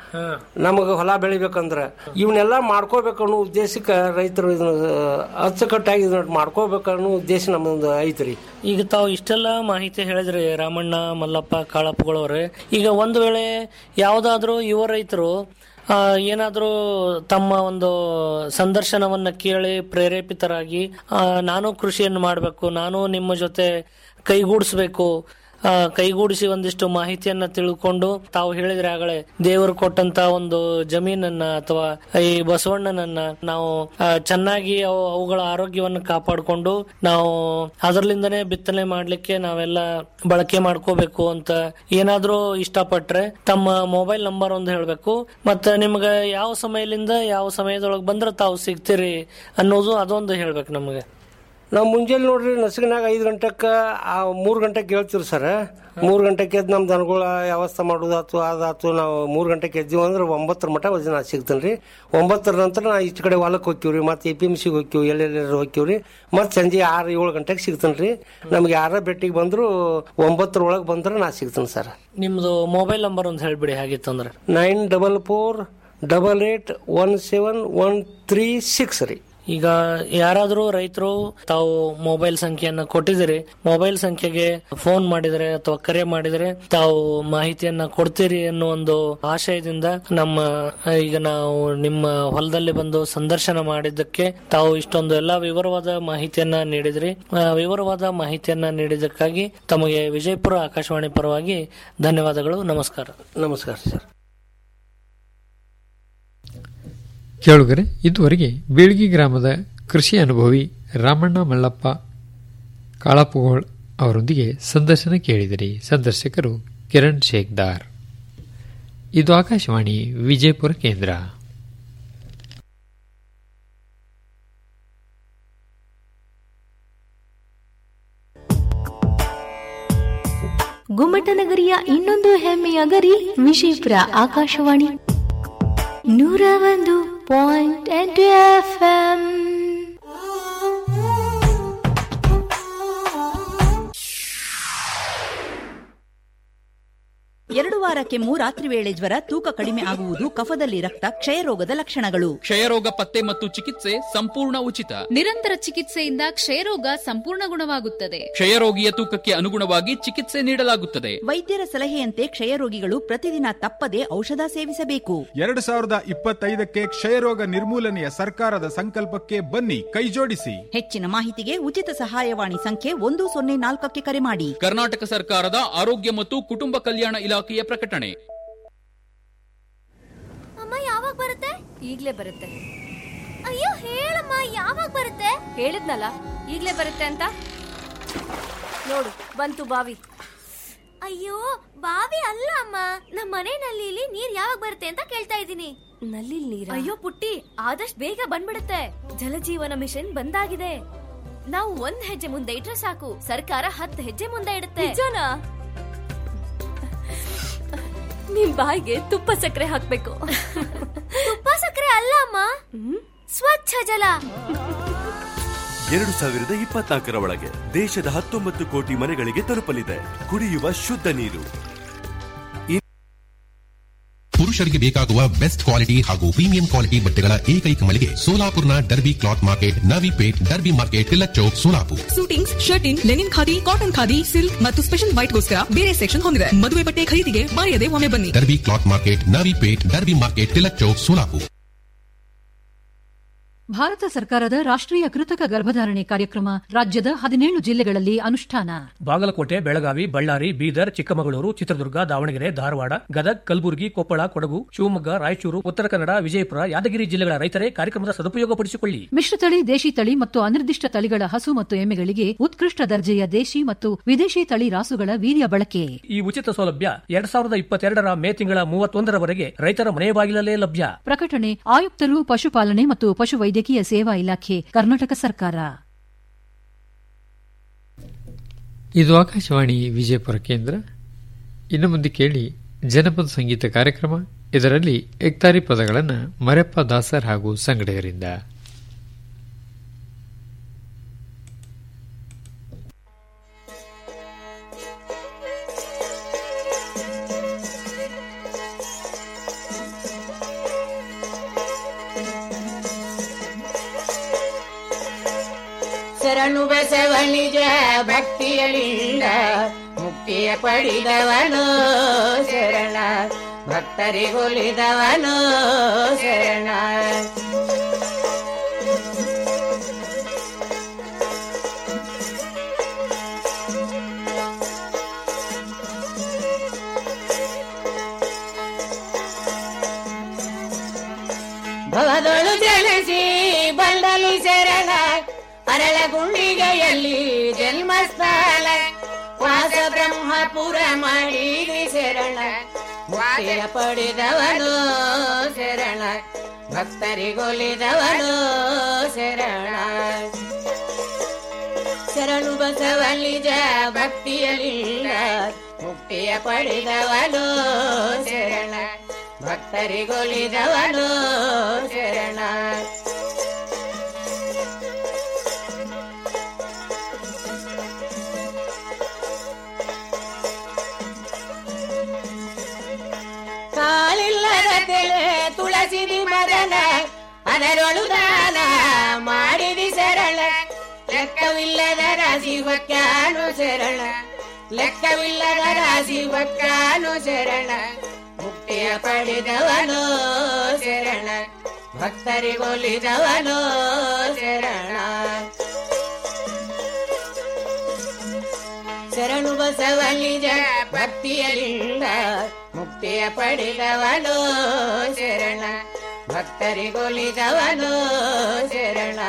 S12: ನಮಗೆ ಹೊಲ ಬೆಳಿಬೇಕಂದ್ರ ಇವನ್ನೆಲ್ಲ ಮಾಡ್ಕೋಬೇಕು ಅನ್ನೋ ಉದ್ದೇಶಕ್ಕೆ ರೈತರು ಇದನ್ನ ಅಚ್ಚುಕಟ್ಟಾಗಿ ಇದನ್ನ ಮಾಡ್ಕೋಬೇಕು ಅನ್ನೋ ಉದ್ದೇಶ ನಮ್ಮೊಂದು ಐತ್ರಿ
S11: ಈಗ ತಾವು ಇಷ್ಟೆಲ್ಲ ಮಾಹಿತಿ ಹೇಳಿದ್ರಿ ರಾಮಣ್ಣ ಮಲ್ಲಪ್ಪ ಕಾಳಪ್ಪಗಳವ್ರೆ ಈಗ ಒಂದು ವೇಳೆ ಯಾವುದಾದ್ರೂ ಯುವ ರೈತರು ಆ, ಏನಾದ್ರೂ ತಮ್ಮ ಒಂದು ಸಂದರ್ಶನವನ್ನ ಕೇಳಿ ಪ್ರೇರೇಪಿತರಾಗಿ ಆ, ನಾನು ಕೃಷಿಯನ್ನು ಮಾಡಬೇಕು ನಾನು ನಿಮ್ಮ ಜೊತೆ ಕೈಗೂಡಿಸ್ಬೇಕು ಆ, ಕೈಗೂಡಿಸಿ ಒಂದಿಷ್ಟು ಮಾಹಿತಿಯನ್ನ ತಿಳ್ಕೊಂಡು ತಾವು ಹೇಳಿದ್ರೆ ಆಗಲೇ ದೇವರು ಕೊಟ್ಟಂತ ಒಂದು ಜಮೀನನ್ನ ಅಥವಾ ಈ ಬಸವಣ್ಣನನ್ನ ನಾವು ಆ, ಚೆನ್ನಾಗಿ ಅವು ಅವುಗಳ ಆರೋಗ್ಯವನ್ನು ಕಾಪಾಡಿಕೊಂಡು ನಾವು ಅದರ್ಲಿಂದನೇ ಬಿತ್ತನೆ ಮಾಡ್ಲಿಕ್ಕೆ ನಾವೆಲ್ಲ ಬಳಕೆ ಮಾಡ್ಕೋಬೇಕು ಅಂತ ಏನಾದ್ರೂ ಇಷ್ಟಪಟ್ರೆ ತಮ್ಮ ಮೊಬೈಲ್ ನಂಬರ್ ಒಂದು ಹೇಳ್ಬೇಕು ಮತ್ತೆ ನಿಮ್ಗೆ ಯಾವ ಸಮಯದಿಂದ ಯಾವ ಸಮಯದೊಳಗೆ ಬಂದ್ರೆ ತಾವು ಸಿಗ್ತೀರಿ ಅನ್ನೋದು ಅದೊಂದು ಹೇಳ್ಬೇಕು ನಮಗೆ
S12: ನಾವು ಮುಂಜಾನೆ ನೋಡ್ರಿ ನಸುಕಿನಾಗ ಐದು ಗಂಟೆಗೆ ಆ ಮೂರು ಗಂಟೆಗೆ ಹೇಳ್ತೀವಿ ಸರ್ ಮೂರು ಗಂಟೆಗೆ ಎದ್ದು ನಮ್ಮ ದನಗಳ ವ್ಯವಸ್ಥೆ ಮಾಡೋದಾತು ಅದಾತು ನಾವು ಮೂರು ಗಂಟೆಗೆ ಎದ್ದೀವಿ ಅಂದ್ರೆ ಒಂಬತ್ತರ ಮಟ್ಟ ನಾ ಸಿಗ್ತೇನೆ ರೀ ಒಂಬತ್ತರ ನಂತರ ನಾ ಈಚೆ ಕಡೆ ಹೊಲಕ್ಕೆ ಹೋಗ್ತೀವಿ ರೀ ಮತ್ತು ಎ ಪಿ ಎಮ್ ಸಿಗೆ ಹೋಗ್ತೀವಿ ಎಲ್ಲೆಲ್ಲಾರು ಹೋಗ್ತೀವಿ ರೀ ಮತ್ತು ಸಂಜೆ ಆರು ಏಳು ಗಂಟೆಗೆ ಸಿಗ್ತೇನೆ ರೀ ನಮ್ಗೆ ಯಾರ ಭೇಟಿಗೆ ಬಂದರೂ ಒಂಬತ್ತರ ಒಳಗೆ ಬಂದ್ರೆ ನಾ ಸಿಗ್ತೇನೆ ಸರ್
S11: ನಿಮ್ದು ಮೊಬೈಲ್ ನಂಬರ್ ಒಂದು ಹೇಳ್ಬಿಡಿ ಹಾಗಿತ್ತಂದ್ರೆ
S12: nine double four double eight one seven one three six ರೀ
S11: ಈಗ ಯಾರಾದರೂ ರೈತರು ತಾವು ಮೊಬೈಲ್ ಸಂಖ್ಯೆಯನ್ನ ಕೊಟ್ಟಿದ್ದೀರಿ ಮೊಬೈಲ್ ಸಂಖ್ಯೆಗೆ ಫೋನ್ ಮಾಡಿದರೆ ಅಥವಾ ಕರೆ ಮಾಡಿದರೆ ತಾವು ಮಾಹಿತಿಯನ್ನ ಕೊಡ್ತೀರಿ ಅನ್ನೋ ಒಂದು ಆಶಯದಿಂದ ನಮ್ಮ ಈಗ ನಾವು ನಿಮ್ಮ ಹೊಲದಲ್ಲಿ ಬಂದು ಸಂದರ್ಶನ ಮಾಡಿದ್ದಕ್ಕೆ ತಾವು ಇಷ್ಟೊಂದು ಎಲ್ಲಾ ವಿವರವಾದ ಮಾಹಿತಿಯನ್ನ ನೀಡಿದ್ರಿ ಆ, ವಿವರವಾದ ಮಾಹಿತಿಯನ್ನ ನೀಡಿದ್ದಕ್ಕಾಗಿ ತಮಗೆ ವಿಜಯಪುರ ಆಕಾಶವಾಣಿ ಪರವಾಗಿ ಧನ್ಯವಾದಗಳು ನಮಸ್ಕಾರ
S12: ನಮಸ್ಕಾರ ಸರ್
S10: ಕೇಳುಗರೆ ಇದುವರೆಗೆ ಬೀಳ್ಗಿ ಗ್ರಾಮದ ಕೃಷಿ ಅನುಭವಿ ರಾಮಣ್ಣ ಮಲ್ಲಪ್ಪ ಕಾಳಪ್ಪಗೋಳ್ ಅವರೊಂದಿಗೆ ಸಂದರ್ಶನ ಕೇಳಿದಿರಿ ಸಂದರ್ಶಕರು ಕಿರಣ್ ಶೇಖ್ದಾರ್ ಇದು ಆಕಾಶವಾಣಿ ವಿಜಯಪುರ ಕೇಂದ್ರ
S13: ಗುಮ್ಮಟನಗರಿಯ ಇನ್ನೊಂದು ಹೆಮ್ಮೆಯ ಗರಿ ವಿಜಯಪುರ ಆಕಾಶವಾಣಿ ನೂರ ಒಂದು ಪಾಯಿಂಟ್ ಎಂಟು ಎಫ್ಎಂ
S9: ಎರಡು ವಾರ ಕೆಮ್ಮು ರಾತ್ರಿ ವೇಳೆ ಜ್ವರ ತೂಕ ಕಡಿಮೆ ಆಗುವುದು ಕಫದಲ್ಲಿ ರಕ್ತ ಕ್ಷಯರೋಗದ ಲಕ್ಷಣಗಳು
S14: ಕ್ಷಯರೋಗ ಪತ್ತೆ ಮತ್ತು ಚಿಕಿತ್ಸೆ ಸಂಪೂರ್ಣ ಉಚಿತ
S15: ನಿರಂತರ ಚಿಕಿತ್ಸೆಯಿಂದ ಕ್ಷಯರೋಗ ಸಂಪೂರ್ಣ ಗುಣವಾಗುತ್ತದೆ
S14: ಕ್ಷಯರೋಗಿಯ ತೂಕಕ್ಕೆ ಅನುಗುಣವಾಗಿ ಚಿಕಿತ್ಸೆ ನೀಡಲಾಗುತ್ತದೆ
S9: ವೈದ್ಯರ ಸಲಹೆಯಂತೆ ಕ್ಷಯರೋಗಿಗಳು ಪ್ರತಿದಿನ ತಪ್ಪದೆ ಔಷಧ ಸೇವಿಸಬೇಕು
S16: ಎರಡು ಸಾವಿರದ ಇಪ್ಪತ್ತೈದಕ್ಕೆ ಕ್ಷಯರೋಗ ನಿರ್ಮೂಲನೆಯ ಸರ್ಕಾರದ ಸಂಕಲ್ಪಕ್ಕೆ ಬನ್ನಿ ಕೈಜೋಡಿಸಿ
S9: ಹೆಚ್ಚಿನ ಮಾಹಿತಿಗೆ ಉಚಿತ ಸಹಾಯವಾಣಿ ಸಂಖ್ಯೆ ಒಂದು ಸೊನ್ನೆ ನಾಲ್ಕಕ್ಕೆ ಕರೆ ಮಾಡಿ
S14: ಕರ್ನಾಟಕ ಸರ್ಕಾರದ ಆರೋಗ್ಯ ಮತ್ತು ಕುಟುಂಬ ಕಲ್ಯಾಣ ಇಲಾಖೆಯ ಪ್ರಕಟಣೆ
S7: ಅಮ್ಮ ಯಾವಾಗ ಬರುತ್ತೆ ಈಗ್ಲೇ ಬರುತ್ತೆ ಅಯ್ಯೋ ಹೇಳಮ್ಮ ಯಾವಾಗ ಬರುತ್ತೆ ಹೇಳಿದ್ನಲ್ಲ ಈಗ್ಲೇ ಬರುತ್ತೆ ಅಂತ ನೋಡು ಬಂತು ಬಾವಿ ಅಯ್ಯೋ ಬಾವಿ ಅಲ್ಲ ಅಮ್ಮ ನಮ್ಮ ಮನೆ ನಲ್ಲಿಲಿ ನೀರ್ ಯಾವಾಗ ಬರುತ್ತೆ ಅಂತ ಕೇಳ್ತಾ ಇದ್ದೀನಿ ನಲ್ಲಿ ನೀರ ಅಯ್ಯೋ ಪುಟ್ಟಿ ಆದಷ್ಟು ಬೇಗ ಬಂದ್ಬಿಡುತ್ತೆ ಜಲಜೀವನ ಮಿಷನ್ ಬಂದಾಗಿದೆ ನಾವು ಒಂದ್ ಹೆಜ್ಜೆ ಮುಂದೆ ಇಟ್ರೆ ಸಾಕು ಸರ್ಕಾರ ಹತ್ತು ಹೆಜ್ಜೆ ಮುಂದೆ ಇಡುತ್ತೆ ನಿಜನಾ ನಿಮ್ ಬಾಯಿಗೆ ತುಪ್ಪ ಸಕ್ಕರೆ ಹಾಕ್ಬೇಕು ತುಪ್ಪ ಸಕ್ಕರೆ ಅಲ್ಲ ಅಮ್ಮ ಸ್ವಚ್ಛ ಜಲ
S8: ಎರಡು ಸಾವಿರದ ಇಪ್ಪತ್ನಾಲ್ಕರ ಒಳಗೆ ದೇಶದ ಹತ್ತೊಂಬತ್ತು ಕೋಟಿ ಮನೆಗಳಿಗೆ ತಲುಪಲಿದೆ ಕುಡಿಯುವ ಶುದ್ಧ ನೀರು
S17: ಪುರುಷರಿಗೆ ಬೇಕಾಗುವ ಬೆಸ್ಟ್ ಕ್ವಾಲಿಟಿ ಹಾಗೂ ಪ್ರೀಮಿಯಂ ಕ್ವಾಲಿಟಿ ಬಟ್ಟೆಗಳ ಏಕೈಕ ಮಳಿಗೆ ಸೋಲಾಪುರ್ನ Derby cloth market Navipet Derby market Tilak Chowk Solapur
S18: suitings shirting linen khadi cotton khadi silk ಮತ್ತು ಸ್ಪೆಷಲ್ ವೈಟ್ಗೋಸ್ಕರ ಬೇರೆ ಸೆಕ್ಷನ್ ಹೊಂದಿದೆ ಮದುವೆ ಬಟ್ಟೆ ಖರೀದಿಗೆ ಮರೆಯದೆ ಒಮ್ಮೆ ಬನ್ನಿ
S17: Derby cloth market Navipet Derby market Tilak Chowk Solapur
S19: Bharat ಸರ್ಕಾರದ ರಾಷ್ಟ್ರೀಯ ಕೃತಕ ಗರ್ಭಧಾರಣೆ ಕಾರ್ಯಕ್ರಮ ರಾಜ್ಯದ ಹದಿನೇಳು ಜಿಲ್ಲೆಗಳಲ್ಲಿ ಅನುಷ್ಠಾನ
S20: ಬಾಗಲಕೋಟೆ ಬೆಳಗಾವಿ ಬಳ್ಳಾರಿ ಬೀದರ್ ಚಿಕ್ಕಮಗಳೂರು ಚಿತ್ರದುರ್ಗ ದಾವಣಗೆರೆ ಧಾರವಾಡ ಗದಗ್ ಕಲಬುರಗಿ ಕೊಪ್ಪಳ ಕೊಡಗು ಶಿವಮೊಗ್ಗ ರಾಯಚೂರು ಉತ್ತರ ಕನ್ನಡ ವಿಜಯಪುರ ಯಾದಗಿರಿ ಜಿಲ್ಲೆಗಳ ರೈತರೇ ಕಾರ್ಯಕ್ರಮದ ಸದುಪಯೋಗಪಡಿಸಿಕೊಳ್ಳಿ
S19: ಮಿಶ್ರತಳಿ ದೇಶಿ ತಳಿ ಮತ್ತು ಅನಿರ್ದಿಷ್ಟ ತಳಿಗಳ ಹಸು ಮತ್ತು ಎಮ್ಮೆಗಳಿಗೆ ಉತ್ಕೃಷ್ಟ ದರ್ಜೆಯ ದೇಶಿ ಮತ್ತು ವಿದೇಶಿ ತಳಿ ರಾಸುಗಳ ವೀರ್ಯ ಬಳಕೆ
S20: ಈ ಉಚಿತ ಸೌಲಭ್ಯ ಎರಡ್ ಸಾವಿರದ ಇಪ್ಪತ್ತೆರಡರ ಮೇ ತಿಂಗಳ ಮೂವತ್ತೊಂದರವರೆಗೆ ರೈತರ ಮನೆ ಬಾಗಿಲಲ್ಲೇ ಲಭ್ಯ
S19: ಪ್ರಕಟಣೆ ಆಯುಕ್ತರು ಪಶುಪಾಲನೆ ಮತ್ತು ಪಶುವೈದ್ಯಕೀಯ ಸೇವಾ ಇಲಾಖೆ ಕರ್ನಾಟಕ ಸರ್ಕಾರ
S10: ಇದು ಆಕಾಶವಾಣಿ ವಿಜಯಪುರ ಕೇಂದ್ರ ಇನ್ನು ಮುಂದೆ ಕೇಳಿ ಜನಪದ ಸಂಗೀತ ಕಾರ್ಯಕ್ರಮ ಇದರಲ್ಲಿ ಎಕ್ತಾರಿ ಪದಗಳನ್ನು ಮರೆಪ್ಪ ದಾಸರ್ ಹಾಗೂ ಸಂಗಡಿಗರಿಂದ
S21: ಶರಣು ಬಸವನಿಜ ಭಕ್ತಿಯಲಿಂದ ಮುಕ್ತಿಯ ಪಡಿದವನು ಶರಣ ಭಕ್ತರಿಗೊಲಿದವನು ಶರಣ ಭವದೊಳು ಜನಿಸಿ ಬಂದಲು ಶರಣ ಅರಳ ಗುಂಡಿಗೆಯಲ್ಲಿ ಜನ್ಮಸ್ಥಳ ವಾಸ ಬ್ರಹ್ಮಪುರ ಮಾಡಿದಿ ಶರಣ ಮುಕ್ತಿಯ ಪಡೆದವನು ಶರಣ ಭಕ್ತರಿಗೊಲಿದವನು ಶರಣ ಶರಣು ಬಸವನಿಜ ಭಕ್ತಿಯಲಿಲ್ಲ ಮುಕ್ತಿಯ ಪಡೆದವನು ಶರಣ ಭಕ್ತರಿಗೊಲಿದವನು ಶರಣ ಕಾಲಿಲ್ಲದ ತೆಲೆ ತುಳಸಿದಿ ಮದನ ಅದರೊಳು ದಾನ ಮಾಡಿದಿ ಶರಣ ಲೆಕ್ಕವಿಲ್ಲದ ರಾಶಿ ಹೊಕ್ಕಾನು ಶರಣ ಲೆಕ್ಕವಿಲ್ಲದ ರಾಶಿ ಹೊಕ್ಕಾನು ಶರಣ ಮುಕ್ತಿಯ ಪಡೆದವನು ಶರಣ ಭಕ್ತರಿಗೊಲಿದವನು ಶರಣ ಶರಣು ಬಸವನಿಜ ಭಕ್ತಿಯಲಿಂದ ಮುಕ್ತಿಯ ಪಡೆದವನು ಶರಣ ಭಕ್ತರಿಗೊಲಿದವನು ಶರಣ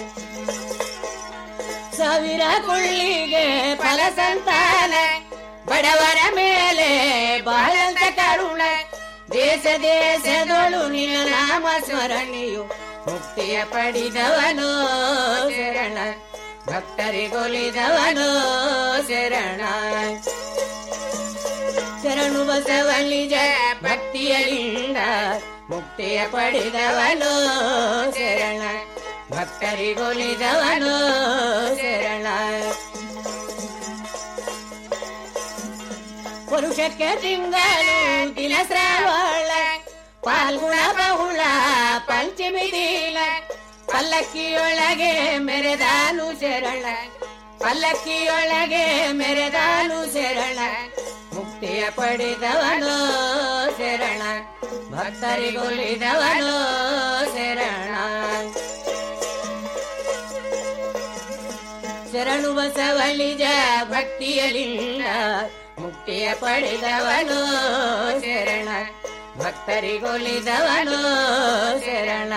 S21: ಸಾವಿರ ಕೊಳ್ಳಿಗೆ ಫಲ ಸಂತಾನ ಬಡವರ ಮೇಲೆ ಬಾಳಂತ ಕರುಣ ದೇಶ ದೇಶದೊಳು ನಿನ್ನ ನಾಮ ಸ್ಮರಣೆಯು ಮುಕ್ತಿಯ ಪಡೆದವನು ಶರಣ ಭಕ್ತರಿಗೊಲಿದವನು ಶರಣ ಶರಣು ಬಸವನಿಜ ಭಕ್ತಿಯಲಿಂದ ಮುಕ್ತಿಯ ಪಡೆದವನು ಶರಣ ಭಕ್ತರಿಗೊಲಿದವನು ಶರಣ ಪುರುಷಕ್ಕೆ ತಿಂಗಳು ದಿನ ಶ್ರಾವಣ ಪಾಲ್ಗುಣ ಬಹುಳ ಪಂಚಮಿ ದೀಲ ಪಲ್ಲಕ್ಕಿಯೊಳಗೆ ಮೆರೆದಾನು ಶರಣ ಪಲ್ಲಕ್ಕಿಯೊಳಗೆ ಮೆರೆದಾನು ಶರಣ ಮುಕ್ತಿಯ ಪಡೆದವನು ಶರಣ ಭಕ್ತರಿಗೊಲಿದವನು ಶರಣ ಶರಣು ಬಸವನಿಜ ಭಕ್ತಿಯಲಿಲ್ಲ ಮುಕ್ತಿಯ ಪಡೆದವನು ಶರಣ ಭಕ್ತರಿಗೊಲಿದವನು ಶರಣ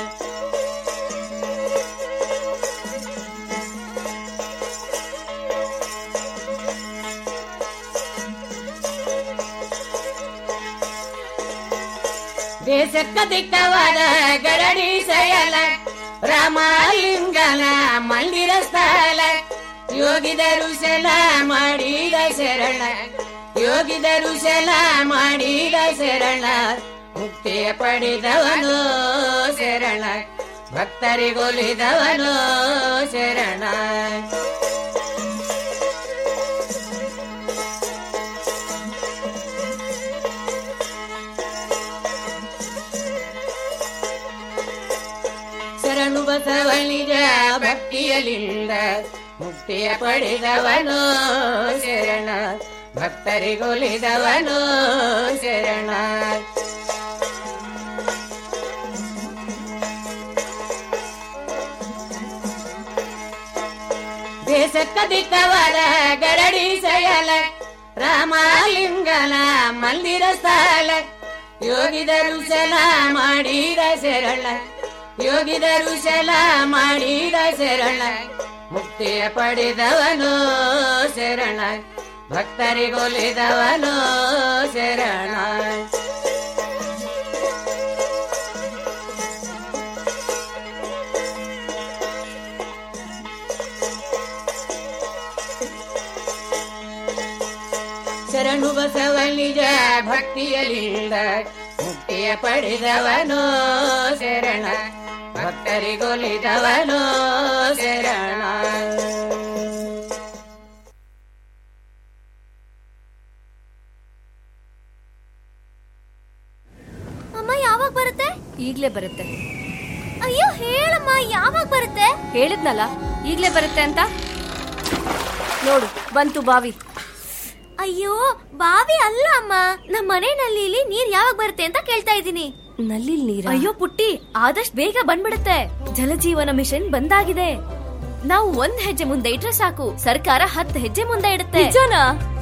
S21: ದೇಶಕ್ಕ ದಿಕ್ಕವಾದ ಗರಡಿ ಸಯಲ ರಾಮಲಿಂಗನ ಮಂದಿರ ಸ್ಥಳ ಯೋಗಿದರು ಶಲ ಮಾಡಿದ ಶರಣ ಯೋಗಿದರು ಶಲ ಮಾಡಿದ ಶರಣ ಮುಕ್ತಿಯ ಪಡೆದವನು ಶರಣ ಭಕ್ತರಿಗೊಲಿದವನು ಶರಣ ಶರಣು ಬಸವನಿಜ ಭಕ್ತಿಯಲಿಂದ ಮುಕ್ತಿಯ ಪಡೆದವನು ಶರಣ ಭಕ್ತರಿಗೊಲಿದವನು ಶರಣ ದೇಶಕ್ಕ ದಿಕ್ಕವರ ಗರಡಿ ಸಯಲ ರಾಮಲಿಂಗನ ಮಂದಿರ ಸ್ಥಳ ಯೋಗಿದರು ಶಲ ಮಾಡಿದ ಶರಣ ಯೋಗಿದರು ಶಲ ಮಾಡಿದ ಶರಣ ಮುಕ್ತಿಯ ಪಡೆದವನು ಶರಣ ಭಕ್ತರಿಗೊಲಿದವನು ಶರಣ ಶರಣು ಬಸವನಿಜ ಭಕ್ತಿಯಲಿಲ್ಲ ಮುಕ್ತಿಯ ಪಡೆದವನು ಶರಣ ಭಕ್ತರಿಗೊಲಿದವನು ಶರಣ
S7: ಅಮ್ಮ ಯಾವಾಗ ಬರುತ್ತೆ ಈಗ್ಲೇ ಬರುತ್ತೆ ಅಯ್ಯೋ ಹೇಳಮ್ಮ ಯಾವಾಗ ಬರುತ್ತೆ ಹೇಳಿದ್ನಲ್ಲ ಈಗ್ಲೇ ಬರುತ್ತೆ ಅಂತ ನೋಡು ಬಂತು ಬಾವಿ ಅಯ್ಯೋ ಬಾವಿ ಅಲ್ಲ ಅಮ್ಮ ನಮ್ಮ ಮನೆ ನಲ್ಲಿಲಿ ನೀರ್ ಯಾವಾಗ ಬರುತ್ತೆ ಅಂತ ಕೇಳ್ತಾ ಇದ್ದೀನಿ ನಲ್ಲಿ ನೀರ ಅಯ್ಯೋ ಪುಟ್ಟಿ ಆದಷ್ಟು ಬೇಗ ಬಂದ್ಬಿಡುತ್ತೆ ಜಲಜೀವನ ಮಿಷನ್ ಬಂದಾಗಿದೆ ನಾವು ಒಂದ್ ಹೆಜ್ಜೆ ಮುಂದೆ ಇಟ್ರೆ ಸಾಕು ಸರ್ಕಾರ ಹತ್ತು ಹೆಜ್ಜೆ ಮುಂದೆ ಇಡುತ್ತೆ ನಿಜನಾ